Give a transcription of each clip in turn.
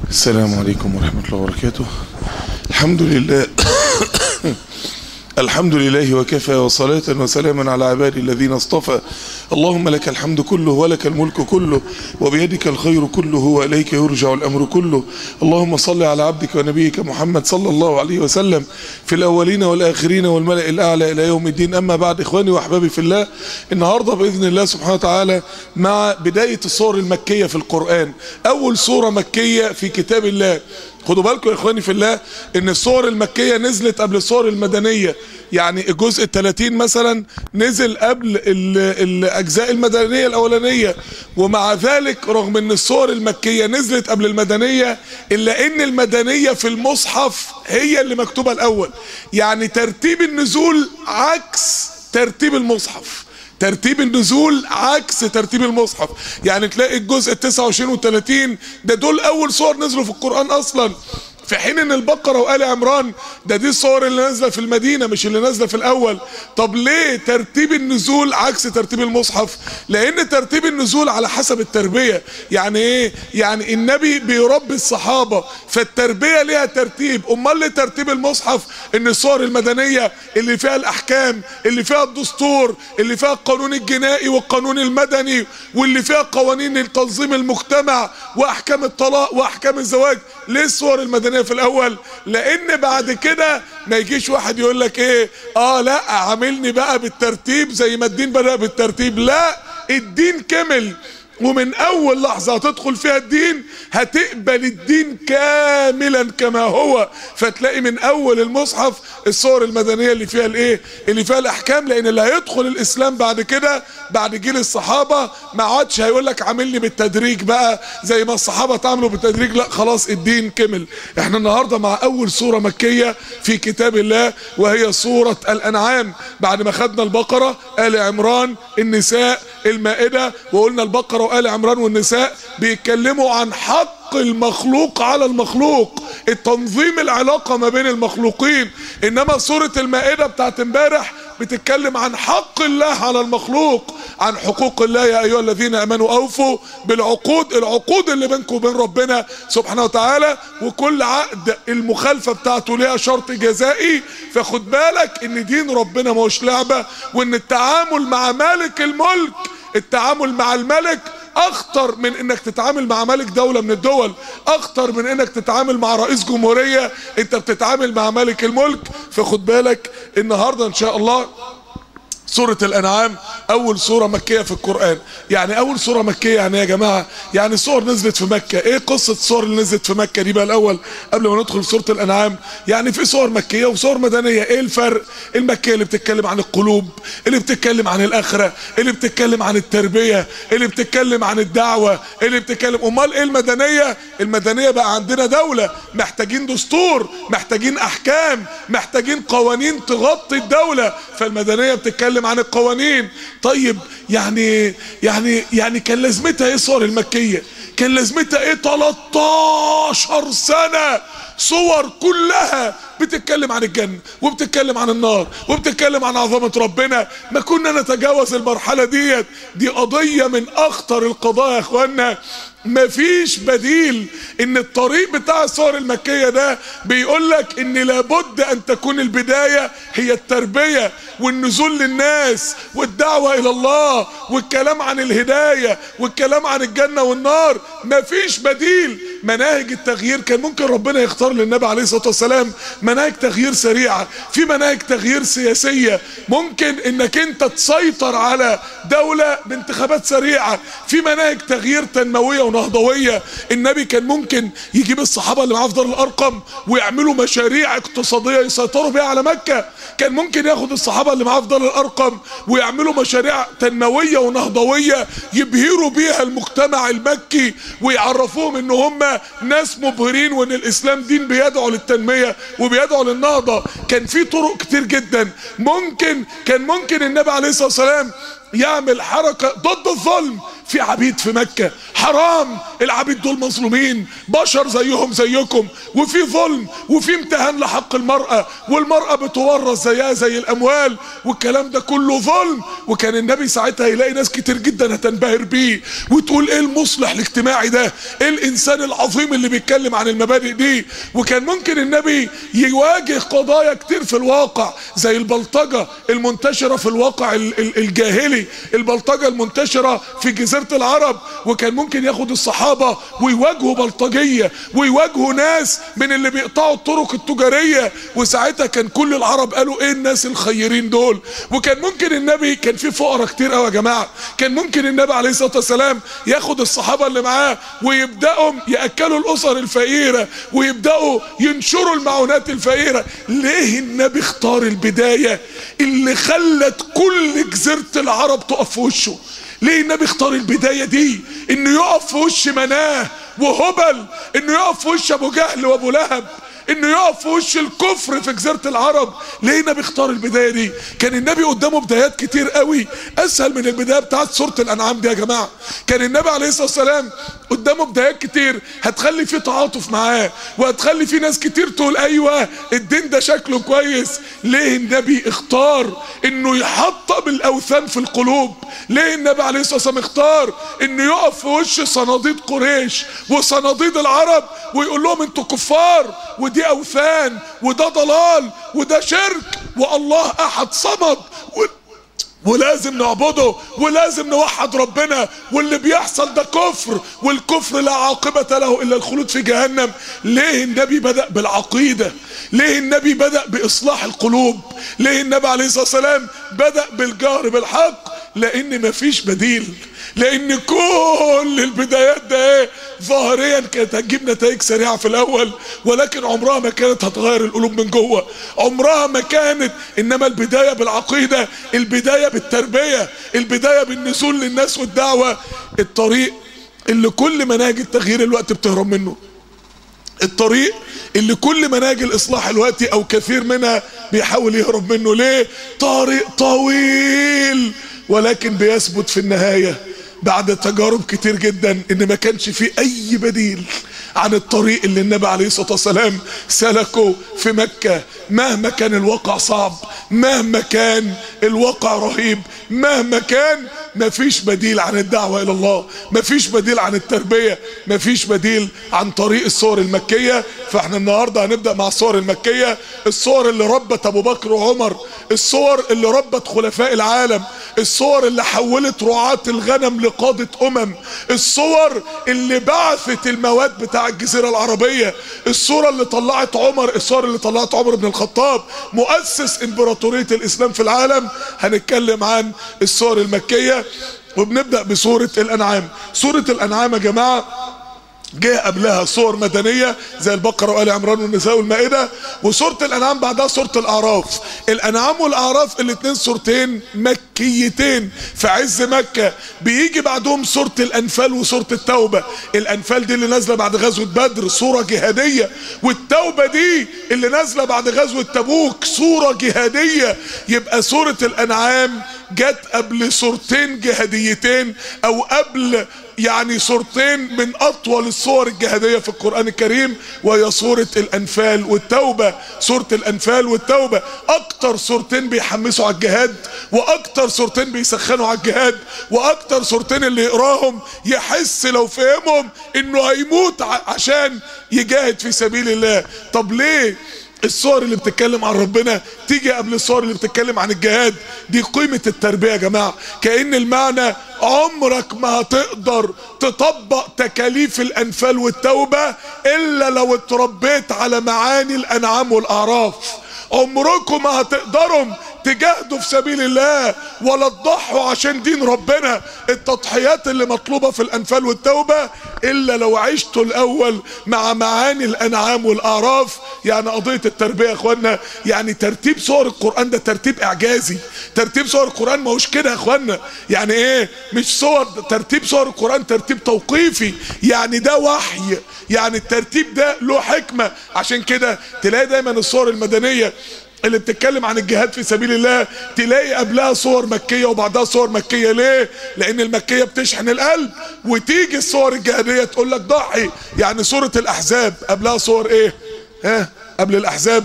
السلام عليكم ورحمة الله وبركاته الحمد لله الحمد لله وكفى وصلاة وسلاما على عبادي الذين اصطفى اللهم لك الحمد كله ولك الملك كله وبيدك الخير كله وإليك يرجع الأمر كله اللهم صل على عبدك ونبيك محمد صلى الله عليه وسلم في الأولين والآخرين والملأ الأعلى إلى يوم الدين أما بعد إخواني وأحبابي في الله النهاردة بإذن الله سبحانه وتعالى مع بداية الصور المكية في القرآن أول صورة مكية في كتاب الله خدوا بالكم يا اخواني في الله ان الصور المكيه نزلت قبل الصور المدنيه يعني الجزء ال 30 مثلا نزل قبل ال- الاجزاء المدنيه الاولانيه ومع ذلك رغم ان الصور المكيه نزلت قبل المدنيه الا ان المدنيه في المصحف هي اللي مكتوبه الاول يعني ترتيب النزول عكس ترتيب المصحف ترتيب النزول عكس ترتيب المصحف يعني تلاقي الجزء ال 29 وال 30 ده دول اول صور نزلوا في القرآن اصلا في حين ان البقرة وآل عمران ده دي الصور اللي نازلة في المدينة مش اللي نازلة في الاول طب ليه ترتيب النزول عكس ترتيب المصحف لان ترتيب النزول على حسب التربية يعني ايه يعني النبي بيربي الصحابة فالتربية ليها ترتيب امال ليه ترتيب المصحف ان الصور المدنية اللي فيها الاحكام اللي فيها الدستور اللي فيها القانون الجنائي والقانون المدني واللي فيها قوانين تنظيم المجتمع واحكام الطلاق واحكام الزواج ليه الصور المدنية في الاول لان بعد كده ما يجيش واحد يقول لك ايه اه لا عاملني بقى بالترتيب زي ما الدين بدأ بالترتيب لا الدين كمل ومن اول لحظة هتدخل فيها الدين هتقبل الدين كاملا كما هو فتلاقي من اول المصحف الصور المدنية اللي فيها الايه اللي فيها الاحكام لان اللي هيدخل الاسلام بعد كده بعد جيل الصحابة ما عادش هيقول لك عاملني بالتدريج بقى زي ما الصحابة تعملوا بالتدريج لا خلاص الدين كمل احنا النهاردة مع اول سورة مكية في كتاب الله وهي سورة الانعام بعد ما خدنا البقرة آل عمران النساء المائدة وقلنا البقرة وآل عمران والنساء بيتكلموا عن حق المخلوق على المخلوق التنظيم العلاقة ما بين المخلوقين انما سورة المائدة بتاعت امبارح بتتكلم عن حق الله على المخلوق عن حقوق الله يا ايها الذين امنوا اوفوا بالعقود العقود اللي بينكم وبين ربنا سبحانه وتعالى وكل عقد المخالفة بتاعته ليها شرط جزائي فخد بالك ان دين ربنا ما هوش لعبة وان التعامل مع مالك الملك التعامل مع الملك اخطر من انك تتعامل مع ملك دولة من الدول اخطر من انك تتعامل مع رئيس جمهورية انت بتتعامل مع ملك الملك فخد بالك النهاردة ان شاء الله سورة الأنعام أول سورة مكية في القرآن يعني أول سورة مكية يعني يا جماعة يعني سور نزلت في مكة إيه قصة السور اللي نزلت في مكة دي بقى الأول قبل ما ندخل سورة الأنعام يعني في سور مكية وسور مدنية إيه الفرق المكية اللي بتتكلم عن القلوب اللي بتتكلم عن الآخرة اللي بتتكلم عن التربية اللي بتتكلم عن الدعوة اللي بتتكلم أمال إيه المدنية المدنية بقى عندنا دولة محتاجين دستور محتاجين أحكام محتاجين قوانين تغطي الدولة فالمدنية بتتكلم عن القوانين طيب يعني يعني يعني كان لازمتها ايه الصور المكية كان لازمتها ايه 13 سنة صور كلها بتتكلم عن الجنة وبتتكلم عن النار وبتتكلم عن عظمة ربنا ما كنا نتجاوز المرحلة ديت دي قضية من اخطر القضايا يا اخوانا مفيش بديل ان الطريق بتاع الصور المكية ده بيقول لك ان لابد ان تكون البداية هي التربية والنزول للناس والدعوة الى الله والكلام عن الهداية والكلام عن الجنة والنار مفيش بديل مناهج التغيير كان ممكن ربنا يختار للنبي عليه الصلاة والسلام مناهج تغيير سريعة في مناهج تغيير سياسية ممكن انك انت تسيطر على دولة بانتخابات سريعة في مناهج تغيير تنموية ونهضوية النبي كان ممكن يجيب الصحابة اللي معاه في دار الارقم ويعملوا مشاريع اقتصادية يسيطروا بيها على مكة كان ممكن ياخد الصحابة اللي معاه في دار الارقم ويعملوا مشاريع تنموية ونهضوية يبهروا بيها المجتمع المكي ويعرفوهم ان هم ناس مبهرين وان الاسلام دين بيدعو للتنمية وبيدعو للنهضة كان في طرق كتير جدا ممكن كان ممكن النبي عليه الصلاة والسلام يعمل حركة ضد الظلم في عبيد في مكة حرام العبيد دول مظلومين بشر زيهم زيكم وفي ظلم وفي امتهان لحق المرأة والمرأة بتورث زيها زي الاموال والكلام ده كله ظلم وكان النبي ساعتها يلاقي ناس كتير جدا هتنبهر بيه وتقول ايه المصلح الاجتماعي ده ايه الانسان العظيم اللي بيتكلم عن المبادئ دي وكان ممكن النبي يواجه قضايا كتير في الواقع زي البلطجة المنتشرة في الواقع ال- ال- الجاهلي البلطجة المنتشرة في جزيرة العرب وكان ممكن ياخد الصحابة ويواجهوا بلطجية ويواجهوا ناس من اللي بيقطعوا الطرق التجارية وساعتها كان كل العرب قالوا ايه الناس الخيرين دول وكان ممكن النبي كان في فقراء كتير قوي يا جماعة كان ممكن النبي عليه الصلاة والسلام ياخد الصحابة اللي معاه ويبدأوا يأكلوا الأسر الفقيرة ويبدأوا ينشروا المعونات الفقيرة ليه النبي اختار البداية اللي خلت كل جزيرة العرب تقف في وشه ليه النبي اختار البداية دي انه يقف في وش مناه وهبل انه يقف في وش ابو جهل وابو لهب انه يقف في وش الكفر في جزيره العرب ليه النبي اختار البدايه دي كان النبي قدامه بدايات كتير قوي اسهل من البدايه بتاعت سوره الانعام دي يا جماعه كان النبي عليه الصلاه والسلام قدامه بدايات كتير هتخلي فيه تعاطف معاه وهتخلي فيه ناس كتير تقول ايوه الدين ده شكله كويس ليه النبي اختار انه يحطم الاوثان في القلوب ليه النبي عليه الصلاه والسلام اختار انه يقف في وش صناديد قريش وصناديد العرب ويقول لهم انتوا كفار ودي اوثان وده ضلال وده شرك والله احد صمد و... ولازم نعبده ولازم نوحد ربنا واللي بيحصل ده كفر والكفر لا عاقبة له إلا الخلود في جهنم ليه النبي بدأ بالعقيدة ليه النبي بدأ بإصلاح القلوب ليه النبي عليه الصلاة والسلام بدأ بالجهر بالحق لأن مفيش بديل لأن كل البدايات ده ايه ظاهريا كانت هتجيب نتائج سريعة في الأول ولكن عمرها ما كانت هتغير القلوب من جوه عمرها ما كانت إنما البداية بالعقيدة البداية بالتربية البداية بالنزول للناس والدعوة الطريق اللي كل مناهج التغيير الوقت بتهرب منه الطريق اللي كل مناهج الاصلاح الوقتي او كثير منها بيحاول يهرب منه ليه طريق طويل ولكن بيثبت في النهاية بعد تجارب كتير جدا ان ما كانش فيه اي بديل عن الطريق اللي النبي عليه الصلاة والسلام سلكه في مكة مهما كان الواقع صعب مهما كان الواقع رهيب مهما كان مفيش بديل عن الدعوة الى الله مفيش بديل عن التربية مفيش بديل عن طريق الصور المكية فاحنا النهاردة هنبدأ مع الصور المكية الصور اللي ربت ابو بكر وعمر الصور اللي ربت خلفاء العالم الصور اللي حولت رعاة الغنم لقادة امم الصور اللي بعثت المواد بتاع الجزيرة العربية الصورة اللي طلعت عمر الصور اللي طلعت عمر بن الخطاب مؤسس امبراطورية الاسلام في العالم هنتكلم عن الصور المكية وبنبدأ بسورة الانعام سورة الانعام يا جماعة جه قبلها صور مدنية زي البقرة وآل عمران والنساء والمائدة وسورة الأنعام بعدها سورة الأعراف الأنعام والأعراف الاتنين سورتين مكيتين في عز مكة بيجي بعدهم سورة الأنفال وسورة التوبة الأنفال دي اللي نازلة بعد غزوة بدر صورة جهادية والتوبة دي اللي نازلة بعد غزوة تبوك صورة جهادية يبقى سورة الأنعام جت قبل صورتين جهاديتين أو قبل يعني صورتين من اطول الصور الجهادية في القرآن الكريم وهي صورة الانفال والتوبة صورة الانفال والتوبة اكتر صورتين بيحمسوا على الجهاد واكتر صورتين بيسخنوا على الجهاد واكتر صورتين اللي يقراهم يحس لو فهمهم انه هيموت عشان يجاهد في سبيل الله طب ليه الصور اللي بتتكلم عن ربنا تيجي قبل الصور اللي بتتكلم عن الجهاد دي قيمة التربية يا جماعة كأن المعنى عمرك ما هتقدر تطبق تكاليف الأنفال والتوبة إلا لو اتربيت على معاني الأنعام والأعراف عمركم ما هتقدروا تجاهدوا في سبيل الله ولا تضحوا عشان دين ربنا التضحيات اللي مطلوبة في الأنفال والتوبة إلا لو عشتوا الأول مع معاني الأنعام والأعراف يعني قضية التربية يا إخوانا يعني ترتيب صور القرآن ده ترتيب إعجازي ترتيب صور القرآن ما هوش كده يا إخوانا يعني إيه مش صور ترتيب صور القرآن ترتيب توقيفي يعني ده وحي يعني الترتيب ده له حكمة عشان كده تلاقي دايما الصور المدنية اللي بتتكلم عن الجهاد في سبيل الله تلاقي قبلها صور مكية وبعدها صور مكية ليه لان المكية بتشحن القلب وتيجي الصور الجهادية تقول لك ضحي يعني سورة الاحزاب قبلها صور ايه ها قبل الاحزاب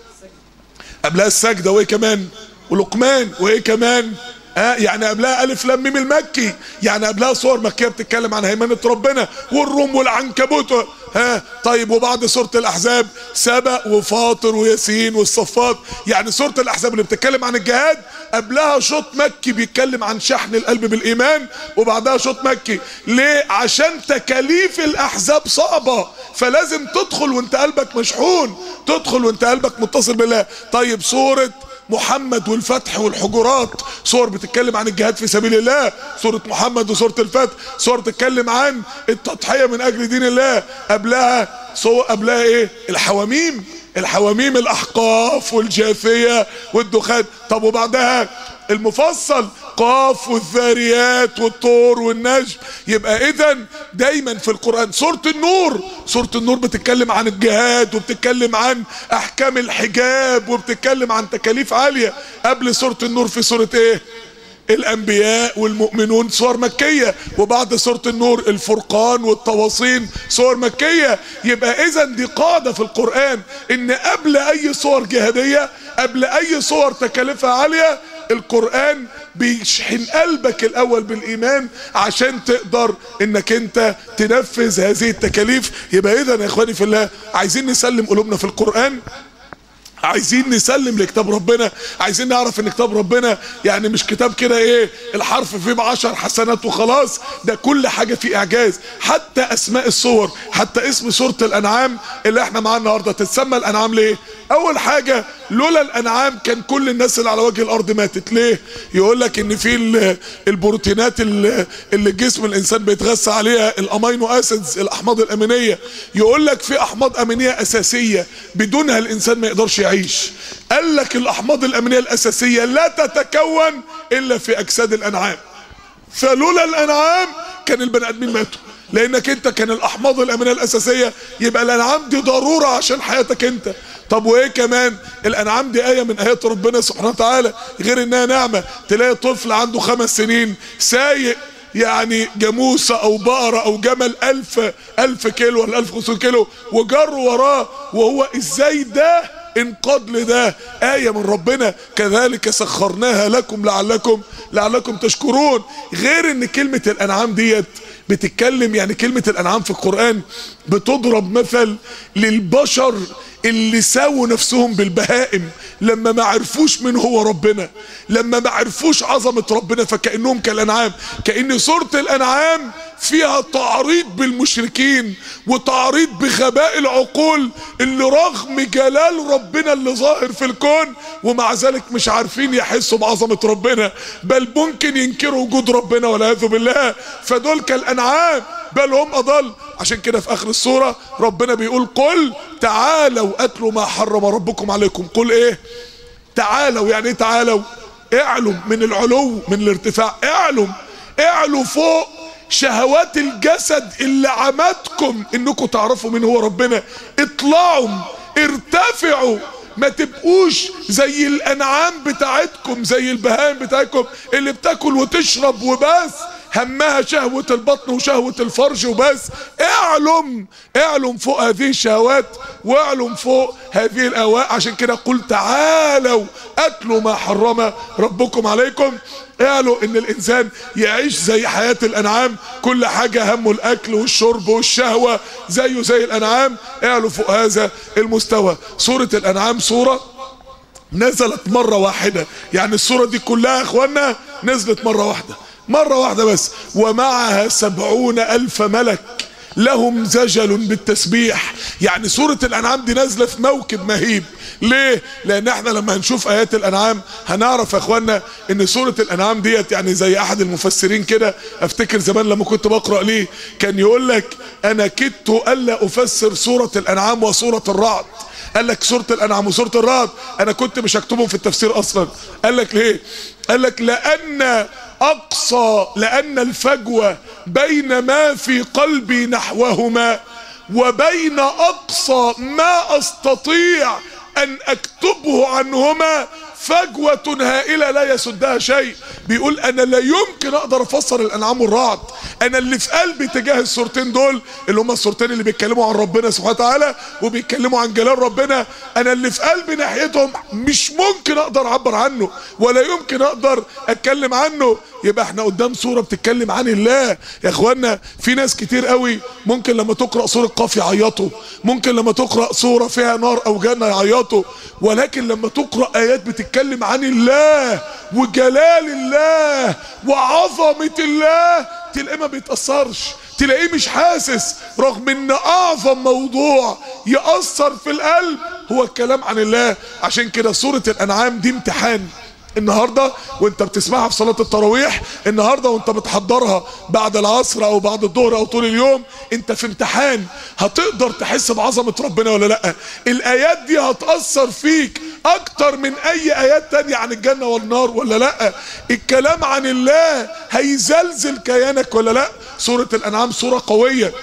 قبلها السجدة وايه كمان ولقمان وايه كمان ها يعني قبلها الف لام ميم المكي يعني قبلها صور مكيه بتتكلم عن هيمنه ربنا والروم والعنكبوت ها طيب وبعد سوره الاحزاب سبأ وفاطر وياسين والصفات يعني سوره الاحزاب اللي بتتكلم عن الجهاد قبلها شوط مكي بيتكلم عن شحن القلب بالايمان وبعدها شوط مكي ليه عشان تكاليف الاحزاب صعبه فلازم تدخل وانت قلبك مشحون تدخل وانت قلبك متصل بالله طيب سوره محمد والفتح والحجرات صور بتتكلم عن الجهاد في سبيل الله سورة محمد وسورة الفتح صور تتكلم عن التضحية من أجل دين الله قبلها صور قبلها إيه الحواميم الحواميم الأحقاف والجاثية والدخان طب وبعدها المفصل قاف والذاريات والطور والنجم يبقى اذا دايما في القرآن سورة النور سورة النور بتتكلم عن الجهاد وبتتكلم عن احكام الحجاب وبتتكلم عن تكاليف عالية قبل سورة النور في سورة ايه الانبياء والمؤمنون صور مكية وبعد سورة النور الفرقان والتواصين صور مكية يبقى اذا دي قاعدة في القرآن ان قبل اي صور جهادية قبل اي صور تكاليفها عالية القرآن بيشحن قلبك الاول بالايمان عشان تقدر انك انت تنفذ هذه التكاليف يبقى اذا يا اخواني في الله عايزين نسلم قلوبنا في القرآن عايزين نسلم لكتاب ربنا عايزين نعرف ان كتاب ربنا يعني مش كتاب كده ايه الحرف فيه بعشر حسنات وخلاص ده كل حاجة فيه اعجاز حتى اسماء الصور حتى اسم سورة الانعام اللي احنا معانا النهاردة تتسمى الانعام ليه اول حاجة لولا الانعام كان كل الناس اللي على وجه الارض ماتت ليه يقول لك ان في البروتينات اللي جسم الانسان بيتغذى عليها الامينو اسيدز الاحماض الامينيه يقول لك في احماض امينيه اساسيه بدونها الانسان ما يقدرش يعيش قال لك الاحماض الامينيه الاساسيه لا تتكون الا في اجساد الانعام فلولا الانعام كان البني ادمين ماتوا لانك انت كان الاحماض الامينيه الاساسيه يبقى الانعام دي ضروره عشان حياتك انت طب وايه كمان الانعام دي ايه من ايات ربنا سبحانه وتعالى غير انها نعمه تلاقي طفل عنده خمس سنين سايق يعني جاموسة او بقرة او جمل الف الف كيلو ولا الف خمسون كيلو وجر وراه وهو ازاي ده انقاد لده آية من ربنا كذلك سخرناها لكم لعلكم لعلكم تشكرون غير ان كلمة الانعام ديت بتتكلم يعني كلمة الانعام في القرآن بتضرب مثل للبشر اللي ساووا نفسهم بالبهائم لما ما عرفوش من هو ربنا لما ما عرفوش عظمة ربنا فكأنهم كالأنعام كأن سورة الأنعام فيها تعريض بالمشركين وتعريض بغباء العقول اللي رغم جلال ربنا اللي ظاهر في الكون ومع ذلك مش عارفين يحسوا بعظمة ربنا بل ممكن ينكروا وجود ربنا والعياذ بالله فدول كالأنعام بل هم أضل عشان كده في آخر السورة ربنا بيقول قل تعالوا أتلوا ما حرم ربكم عليكم قل إيه تعالوا يعني إيه تعالوا اعلوا من العلو من الارتفاع اعلوا اعلوا فوق شهوات الجسد اللي عمتكم انكم تعرفوا مين هو ربنا اطلعوا ارتفعوا ما تبقوش زي الانعام بتاعتكم زي البهائم بتاعتكم اللي بتاكل وتشرب وبس همها شهوة البطن وشهوة الفرج وبس اعلم اعلم فوق هذه الشهوات واعلم فوق هذه الاواء عشان كده قل تعالوا اتلوا ما حرم ربكم عليكم قالوا ان الانسان يعيش زي حياة الانعام كل حاجة همه الاكل والشرب والشهوة زيه زي الانعام قالوا فوق هذا المستوى سورة الانعام سورة نزلت مرة واحدة يعني السورة دي كلها يا اخوانا نزلت مرة واحدة مرة واحدة بس ومعها سبعون الف ملك لهم زجل بالتسبيح يعني سورة الانعام دي نازلة في موكب مهيب ليه لان احنا لما هنشوف ايات الانعام هنعرف يا اخوانا ان سورة الانعام ديت يعني زي احد المفسرين كده افتكر زمان لما كنت بقرأ ليه كان يقول لك انا كدت الا افسر سورة الانعام وسورة الرعد قال لك سورة الانعام وسورة الرعد انا كنت مش هكتبهم في التفسير اصلا قال لك ليه قال لك لان اقصى لان الفجوة بين ما في قلبي نحوهما وبين اقصى ما استطيع ان اكتبه عنهما فجوة هائلة لا يسدها شيء بيقول انا لا يمكن اقدر افسر الانعام والرعد انا اللي في قلبي تجاه الصورتين دول اللي هما الصورتين اللي بيتكلموا عن ربنا سبحانه وتعالى وبيتكلموا عن جلال ربنا انا اللي في قلبي ناحيتهم مش ممكن اقدر اعبر عنه ولا يمكن اقدر اتكلم عنه يبقى احنا قدام صورة بتتكلم عن الله يا اخوانا في ناس كتير قوي ممكن لما تقرأ سورة قاف يعيطوا ممكن لما تقرأ سورة فيها نار او جنة يعيطوا ولكن لما تقرأ ايات بتتكلم عن الله وجلال الله وعظمة الله تلاقيه ما بيتأثرش تلاقيه مش حاسس رغم ان اعظم موضوع يأثر في القلب هو الكلام عن الله عشان كده سورة الانعام دي امتحان النهاردة وانت بتسمعها في صلاة التراويح النهاردة وانت بتحضرها بعد العصر او بعد الظهر او طول اليوم انت في امتحان هتقدر تحس بعظمة ربنا ولا لا الايات دي هتأثر فيك اكتر من اي ايات تانية عن الجنة والنار ولا لا الكلام عن الله هيزلزل كيانك ولا لا سورة الانعام سورة قوية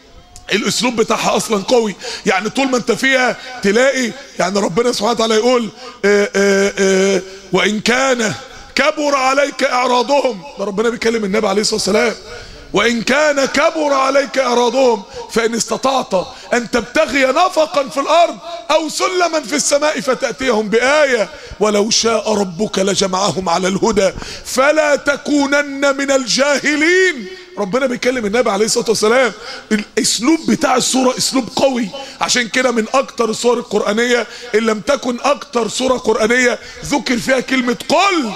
الاسلوب بتاعها اصلا قوي يعني طول ما انت فيها تلاقي يعني ربنا سبحانه وتعالى يقول آآ آآ وان كان كبر عليك اعراضهم ده ربنا بيكلم النبي عليه الصلاه والسلام وان كان كبر عليك اعراضهم فان استطعت ان تبتغي نفقا في الارض او سلما في السماء فتاتيهم بايه ولو شاء ربك لجمعهم على الهدى فلا تكونن من الجاهلين ربنا بيكلم النبي عليه الصلاه والسلام الاسلوب بتاع السوره اسلوب قوي عشان كده من اكتر السور القرانيه ان لم تكن اكتر سوره قرانيه ذكر فيها كلمه قل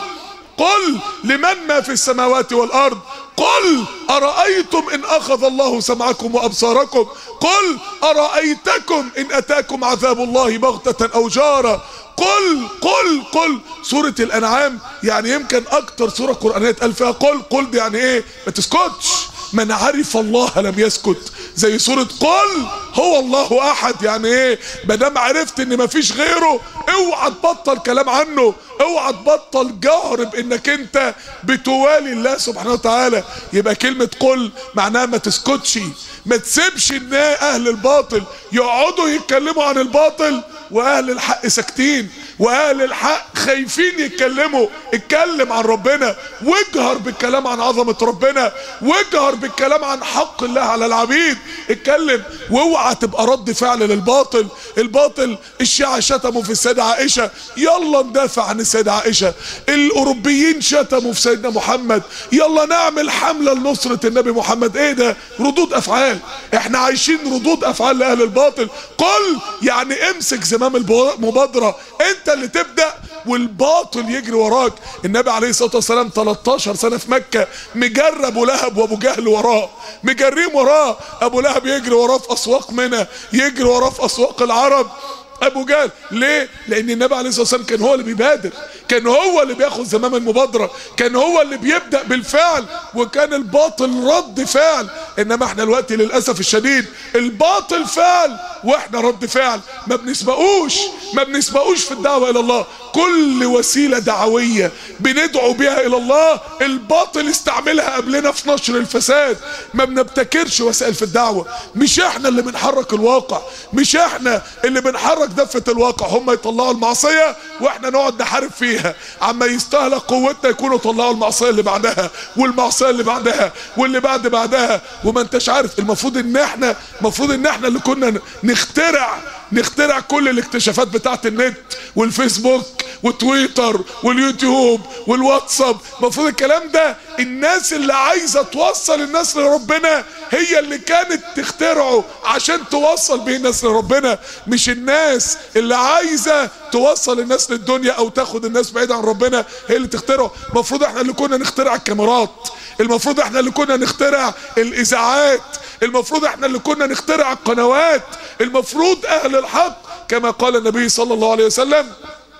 قل لمن ما في السماوات والارض قل ارايتم ان اخذ الله سمعكم وابصاركم قل ارايتكم ان اتاكم عذاب الله بغته او جاره قل قل قل سورة الأنعام يعني يمكن أكتر سورة قرآنية اتقال فيها قل قل دي يعني إيه ما تسكتش من عرف الله لم يسكت زي سورة قل هو الله أحد يعني إيه ما دام عرفت إن مفيش غيره اوعى تبطل كلام عنه اوعى تبطل جهر بإنك أنت بتوالي الله سبحانه وتعالى يبقى كلمة قل معناها ما تسكتش ما تسيبش ان اهل الباطل يقعدوا يتكلموا عن الباطل واهل الحق ساكتين واهل الحق خايفين يتكلموا اتكلم عن ربنا واجهر بالكلام عن عظمة ربنا واجهر بالكلام عن حق الله على العبيد اتكلم واوعى تبقى رد فعل للباطل الباطل الشيعة شتموا في السيدة عائشة يلا ندافع عن السيدة عائشة الاوروبيين شتموا في سيدنا محمد يلا نعمل حملة لنصرة النبي محمد ايه ده ردود افعال احنا عايشين ردود افعال لاهل الباطل قل يعني امسك زمام المبادرة انت اللي تبدأ والباطل يجري وراك النبي عليه الصلاة والسلام 13 سنة في مكة مجرب ابو لهب وابو جهل وراه مجرين وراه ابو لهب يجري وراه في اسواق منى يجري وراه في اسواق العرب ابو جهل ليه لان النبي عليه الصلاه والسلام كان هو اللي بيبادر كان هو اللي بياخد زمام المبادره كان هو اللي بيبدا بالفعل وكان الباطل رد فعل انما احنا دلوقتي للاسف الشديد الباطل فعل واحنا رد فعل ما بنسبقوش ما بنسبقوش في الدعوه الى الله كل وسيله دعويه بندعو بها الى الله الباطل استعملها قبلنا في نشر الفساد ما بنبتكرش وسائل في الدعوه مش احنا اللي بنحرك الواقع مش احنا اللي بنحرك دفه الواقع هم يطلعوا المعصيه واحنا نقعد نحارب فيها عما يستهلك قوتنا يكونوا طلعوا المعصيه اللي بعدها والمعصيه اللي بعدها واللي بعد بعدها وما انتش عارف المفروض ان احنا المفروض ان احنا اللي كنا نخترع نخترع كل الاكتشافات بتاعت النت والفيسبوك وتويتر واليوتيوب والواتساب المفروض الكلام ده الناس اللي عايزة توصل الناس لربنا هي اللي كانت تخترعه عشان توصل به الناس لربنا مش الناس اللي عايزة توصل الناس للدنيا او تاخد الناس بعيد عن ربنا هي اللي تخترعه المفروض احنا اللي كنا نخترع الكاميرات المفروض احنا اللي كنا نخترع الاذاعات المفروض احنا اللي كنا نخترع القنوات المفروض اهل الحق كما قال النبي صلى الله عليه وسلم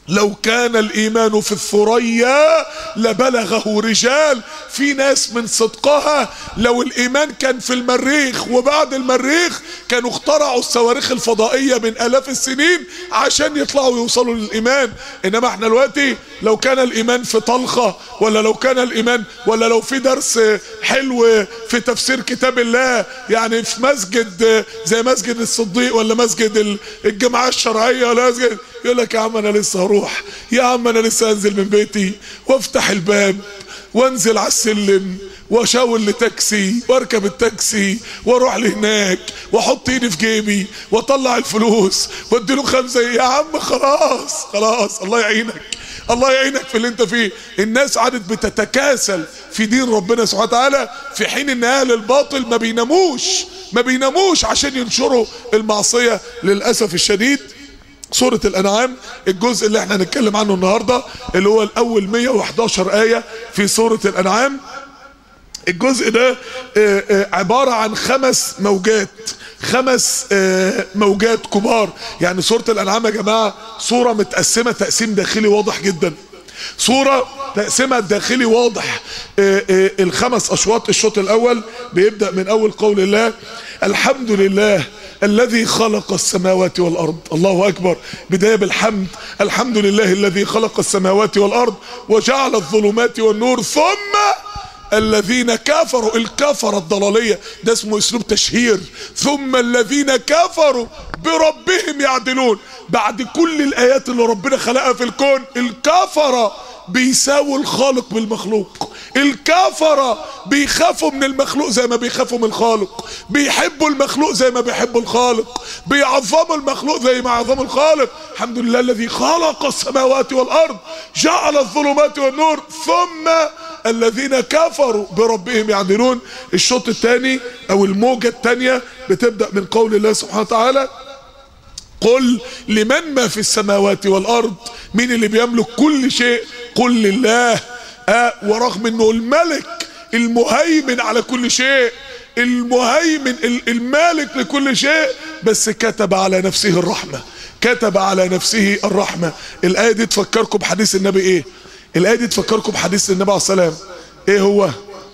لو كان الايمان في الثريا لبلغه رجال في ناس من صدقها لو الايمان كان في المريخ وبعد المريخ كانوا اخترعوا الصواريخ الفضائيه من الاف السنين عشان يطلعوا يوصلوا للايمان انما احنا دلوقتي لو كان الايمان في طلخه ولا لو كان الايمان ولا لو في درس حلو في تفسير كتاب الله يعني في مسجد زي مسجد الصديق ولا مسجد الجماعه الشرعيه ولا مسجد يقول لك يا عم انا لسه هروح يا عم انا لسه انزل من بيتي وافتح الباب وانزل على السلم واشاور لتاكسي واركب التاكسي واروح لهناك واحط ايدي في جيبي واطلع الفلوس واديله خمسه يا عم خلاص خلاص الله يعينك الله يعينك في اللي انت فيه الناس عادت بتتكاسل في دين ربنا سبحانه وتعالى في حين ان اهل الباطل ما بيناموش ما بيناموش عشان ينشروا المعصيه للاسف الشديد سورة الأنعام الجزء اللي احنا هنتكلم عنه النهاردة اللي هو الأول 111 آية في سورة الأنعام الجزء ده عبارة عن خمس موجات خمس موجات كبار يعني سورة الأنعام يا جماعة سورة متقسمة تقسيم داخلي واضح جدا صورة تقسيمها الداخلي واضح الخمس أشواط الشوط الأول بيبدأ من أول قول الله الحمد لله الذي خلق السماوات والأرض الله أكبر بداية بالحمد الحمد لله الذي خلق السماوات والأرض وجعل الظلمات والنور ثم الذين كفروا الكفر الضلالية ده اسمه اسلوب تشهير ثم الذين كفروا بربهم يعدلون بعد كل الآيات اللي ربنا خلقها في الكون الكفرة بيساووا الخالق بالمخلوق الكفرة بيخافوا من المخلوق زي ما بيخافوا من الخالق بيحبوا المخلوق زي ما بيحبوا الخالق بيعظموا المخلوق زي ما عظموا الخالق الحمد لله الذي خلق السماوات والأرض جعل الظلمات والنور ثم الذين كفروا بربهم يعدلون الشوط الثاني او الموجة الثانية بتبدأ من قول الله سبحانه وتعالى قل لمن ما في السماوات والارض مين اللي بيملك كل شيء قل لله آه ورغم انه الملك المهيمن على كل شيء المهيمن المالك لكل شيء بس كتب على نفسه الرحمة كتب على نفسه الرحمة الآية دي تفكركم بحديث النبي ايه الآية دي تفكركم بحديث النبي عليه السلام ايه هو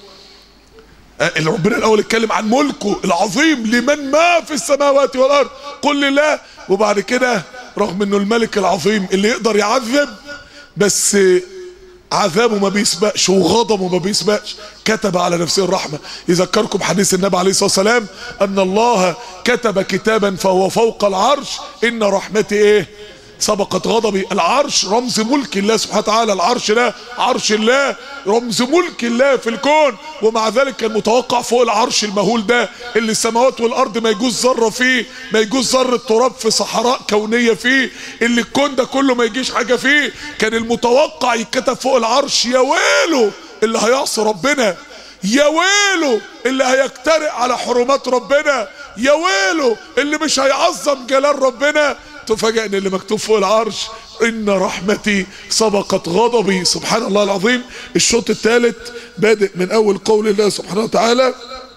اللي ربنا الاول اتكلم عن ملكه العظيم لمن ما في السماوات والارض قل لله وبعد كده رغم انه الملك العظيم اللي يقدر يعذب بس عذابه ما بيسبقش وغضبه ما بيسبقش كتب على نفسه الرحمة يذكركم حديث النبي عليه الصلاة والسلام ان الله كتب كتابا فهو فوق العرش ان رحمتي ايه سبقت غضبي العرش رمز ملك الله سبحانه وتعالى العرش ده عرش الله رمز ملك الله في الكون ومع ذلك كان متوقع فوق العرش المهول ده اللي السماوات والارض ما يجوز ذره فيه ما يجوز ذره تراب في صحراء كونيه فيه اللي الكون ده كله ما يجيش حاجه فيه كان المتوقع يتكتب فوق العرش يا ويله اللي هيعصي ربنا يا ويله اللي هيجترئ على حرمات ربنا يا ويله اللي مش هيعظم جلال ربنا تفاجئ ان اللي مكتوب فوق العرش ان رحمتي سبقت غضبي سبحان الله العظيم الشوط الثالث بادئ من اول قول الله سبحانه وتعالى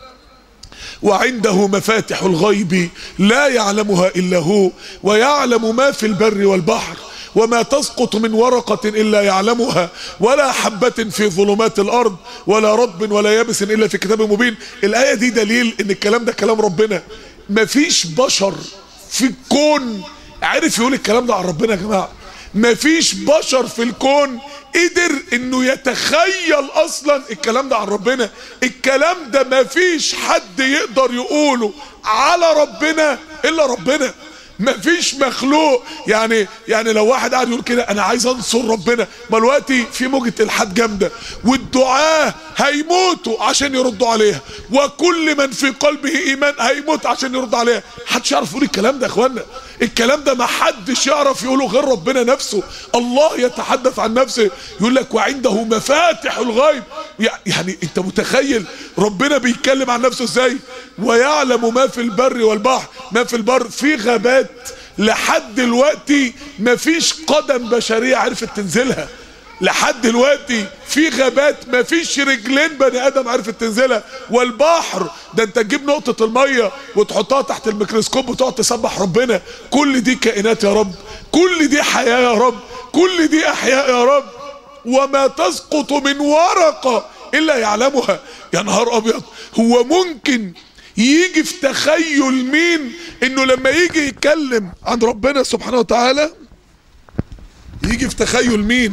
وعنده مفاتح الغيب لا يعلمها الا هو ويعلم ما في البر والبحر وما تسقط من ورقة إلا يعلمها ولا حبة في ظلمات الأرض ولا رطب ولا يابس إلا في كتاب مبين الآية دي دليل إن الكلام ده كلام ربنا مفيش بشر في الكون عارف يقول الكلام ده عن ربنا يا جماعه مفيش بشر في الكون قدر انه يتخيل اصلا الكلام ده عن ربنا الكلام ده مفيش حد يقدر يقوله على ربنا الا ربنا مفيش مخلوق يعني يعني لو واحد قاعد يقول كده انا عايز انصر ربنا ما دلوقتي في موجة الحاد جامدة والدعاة هيموتوا عشان يردوا عليها وكل من في قلبه ايمان هيموت عشان يرد عليها محدش يعرف يقول الكلام ده يا اخوانا الكلام ده ما حدش يعرف يقوله غير ربنا نفسه الله يتحدث عن نفسه يقول لك وعنده مفاتح الغيب يعني انت متخيل ربنا بيتكلم عن نفسه ازاي ويعلم ما في البر والبحر ما في البر في غابات لحد دلوقتي مفيش قدم بشرية عرفت تنزلها لحد دلوقتي في غابات مفيش رجلين بني ادم عرفت تنزلها والبحر ده انت تجيب نقطة المية وتحطها تحت الميكروسكوب وتقعد تسبح ربنا كل دي كائنات يا رب كل دي حياة يا رب كل دي احياء يا رب وما تسقط من ورقة الا يعلمها يا نهار ابيض هو ممكن يجي في تخيل مين انه لما يجي يتكلم عن ربنا سبحانه وتعالى يجي في تخيل مين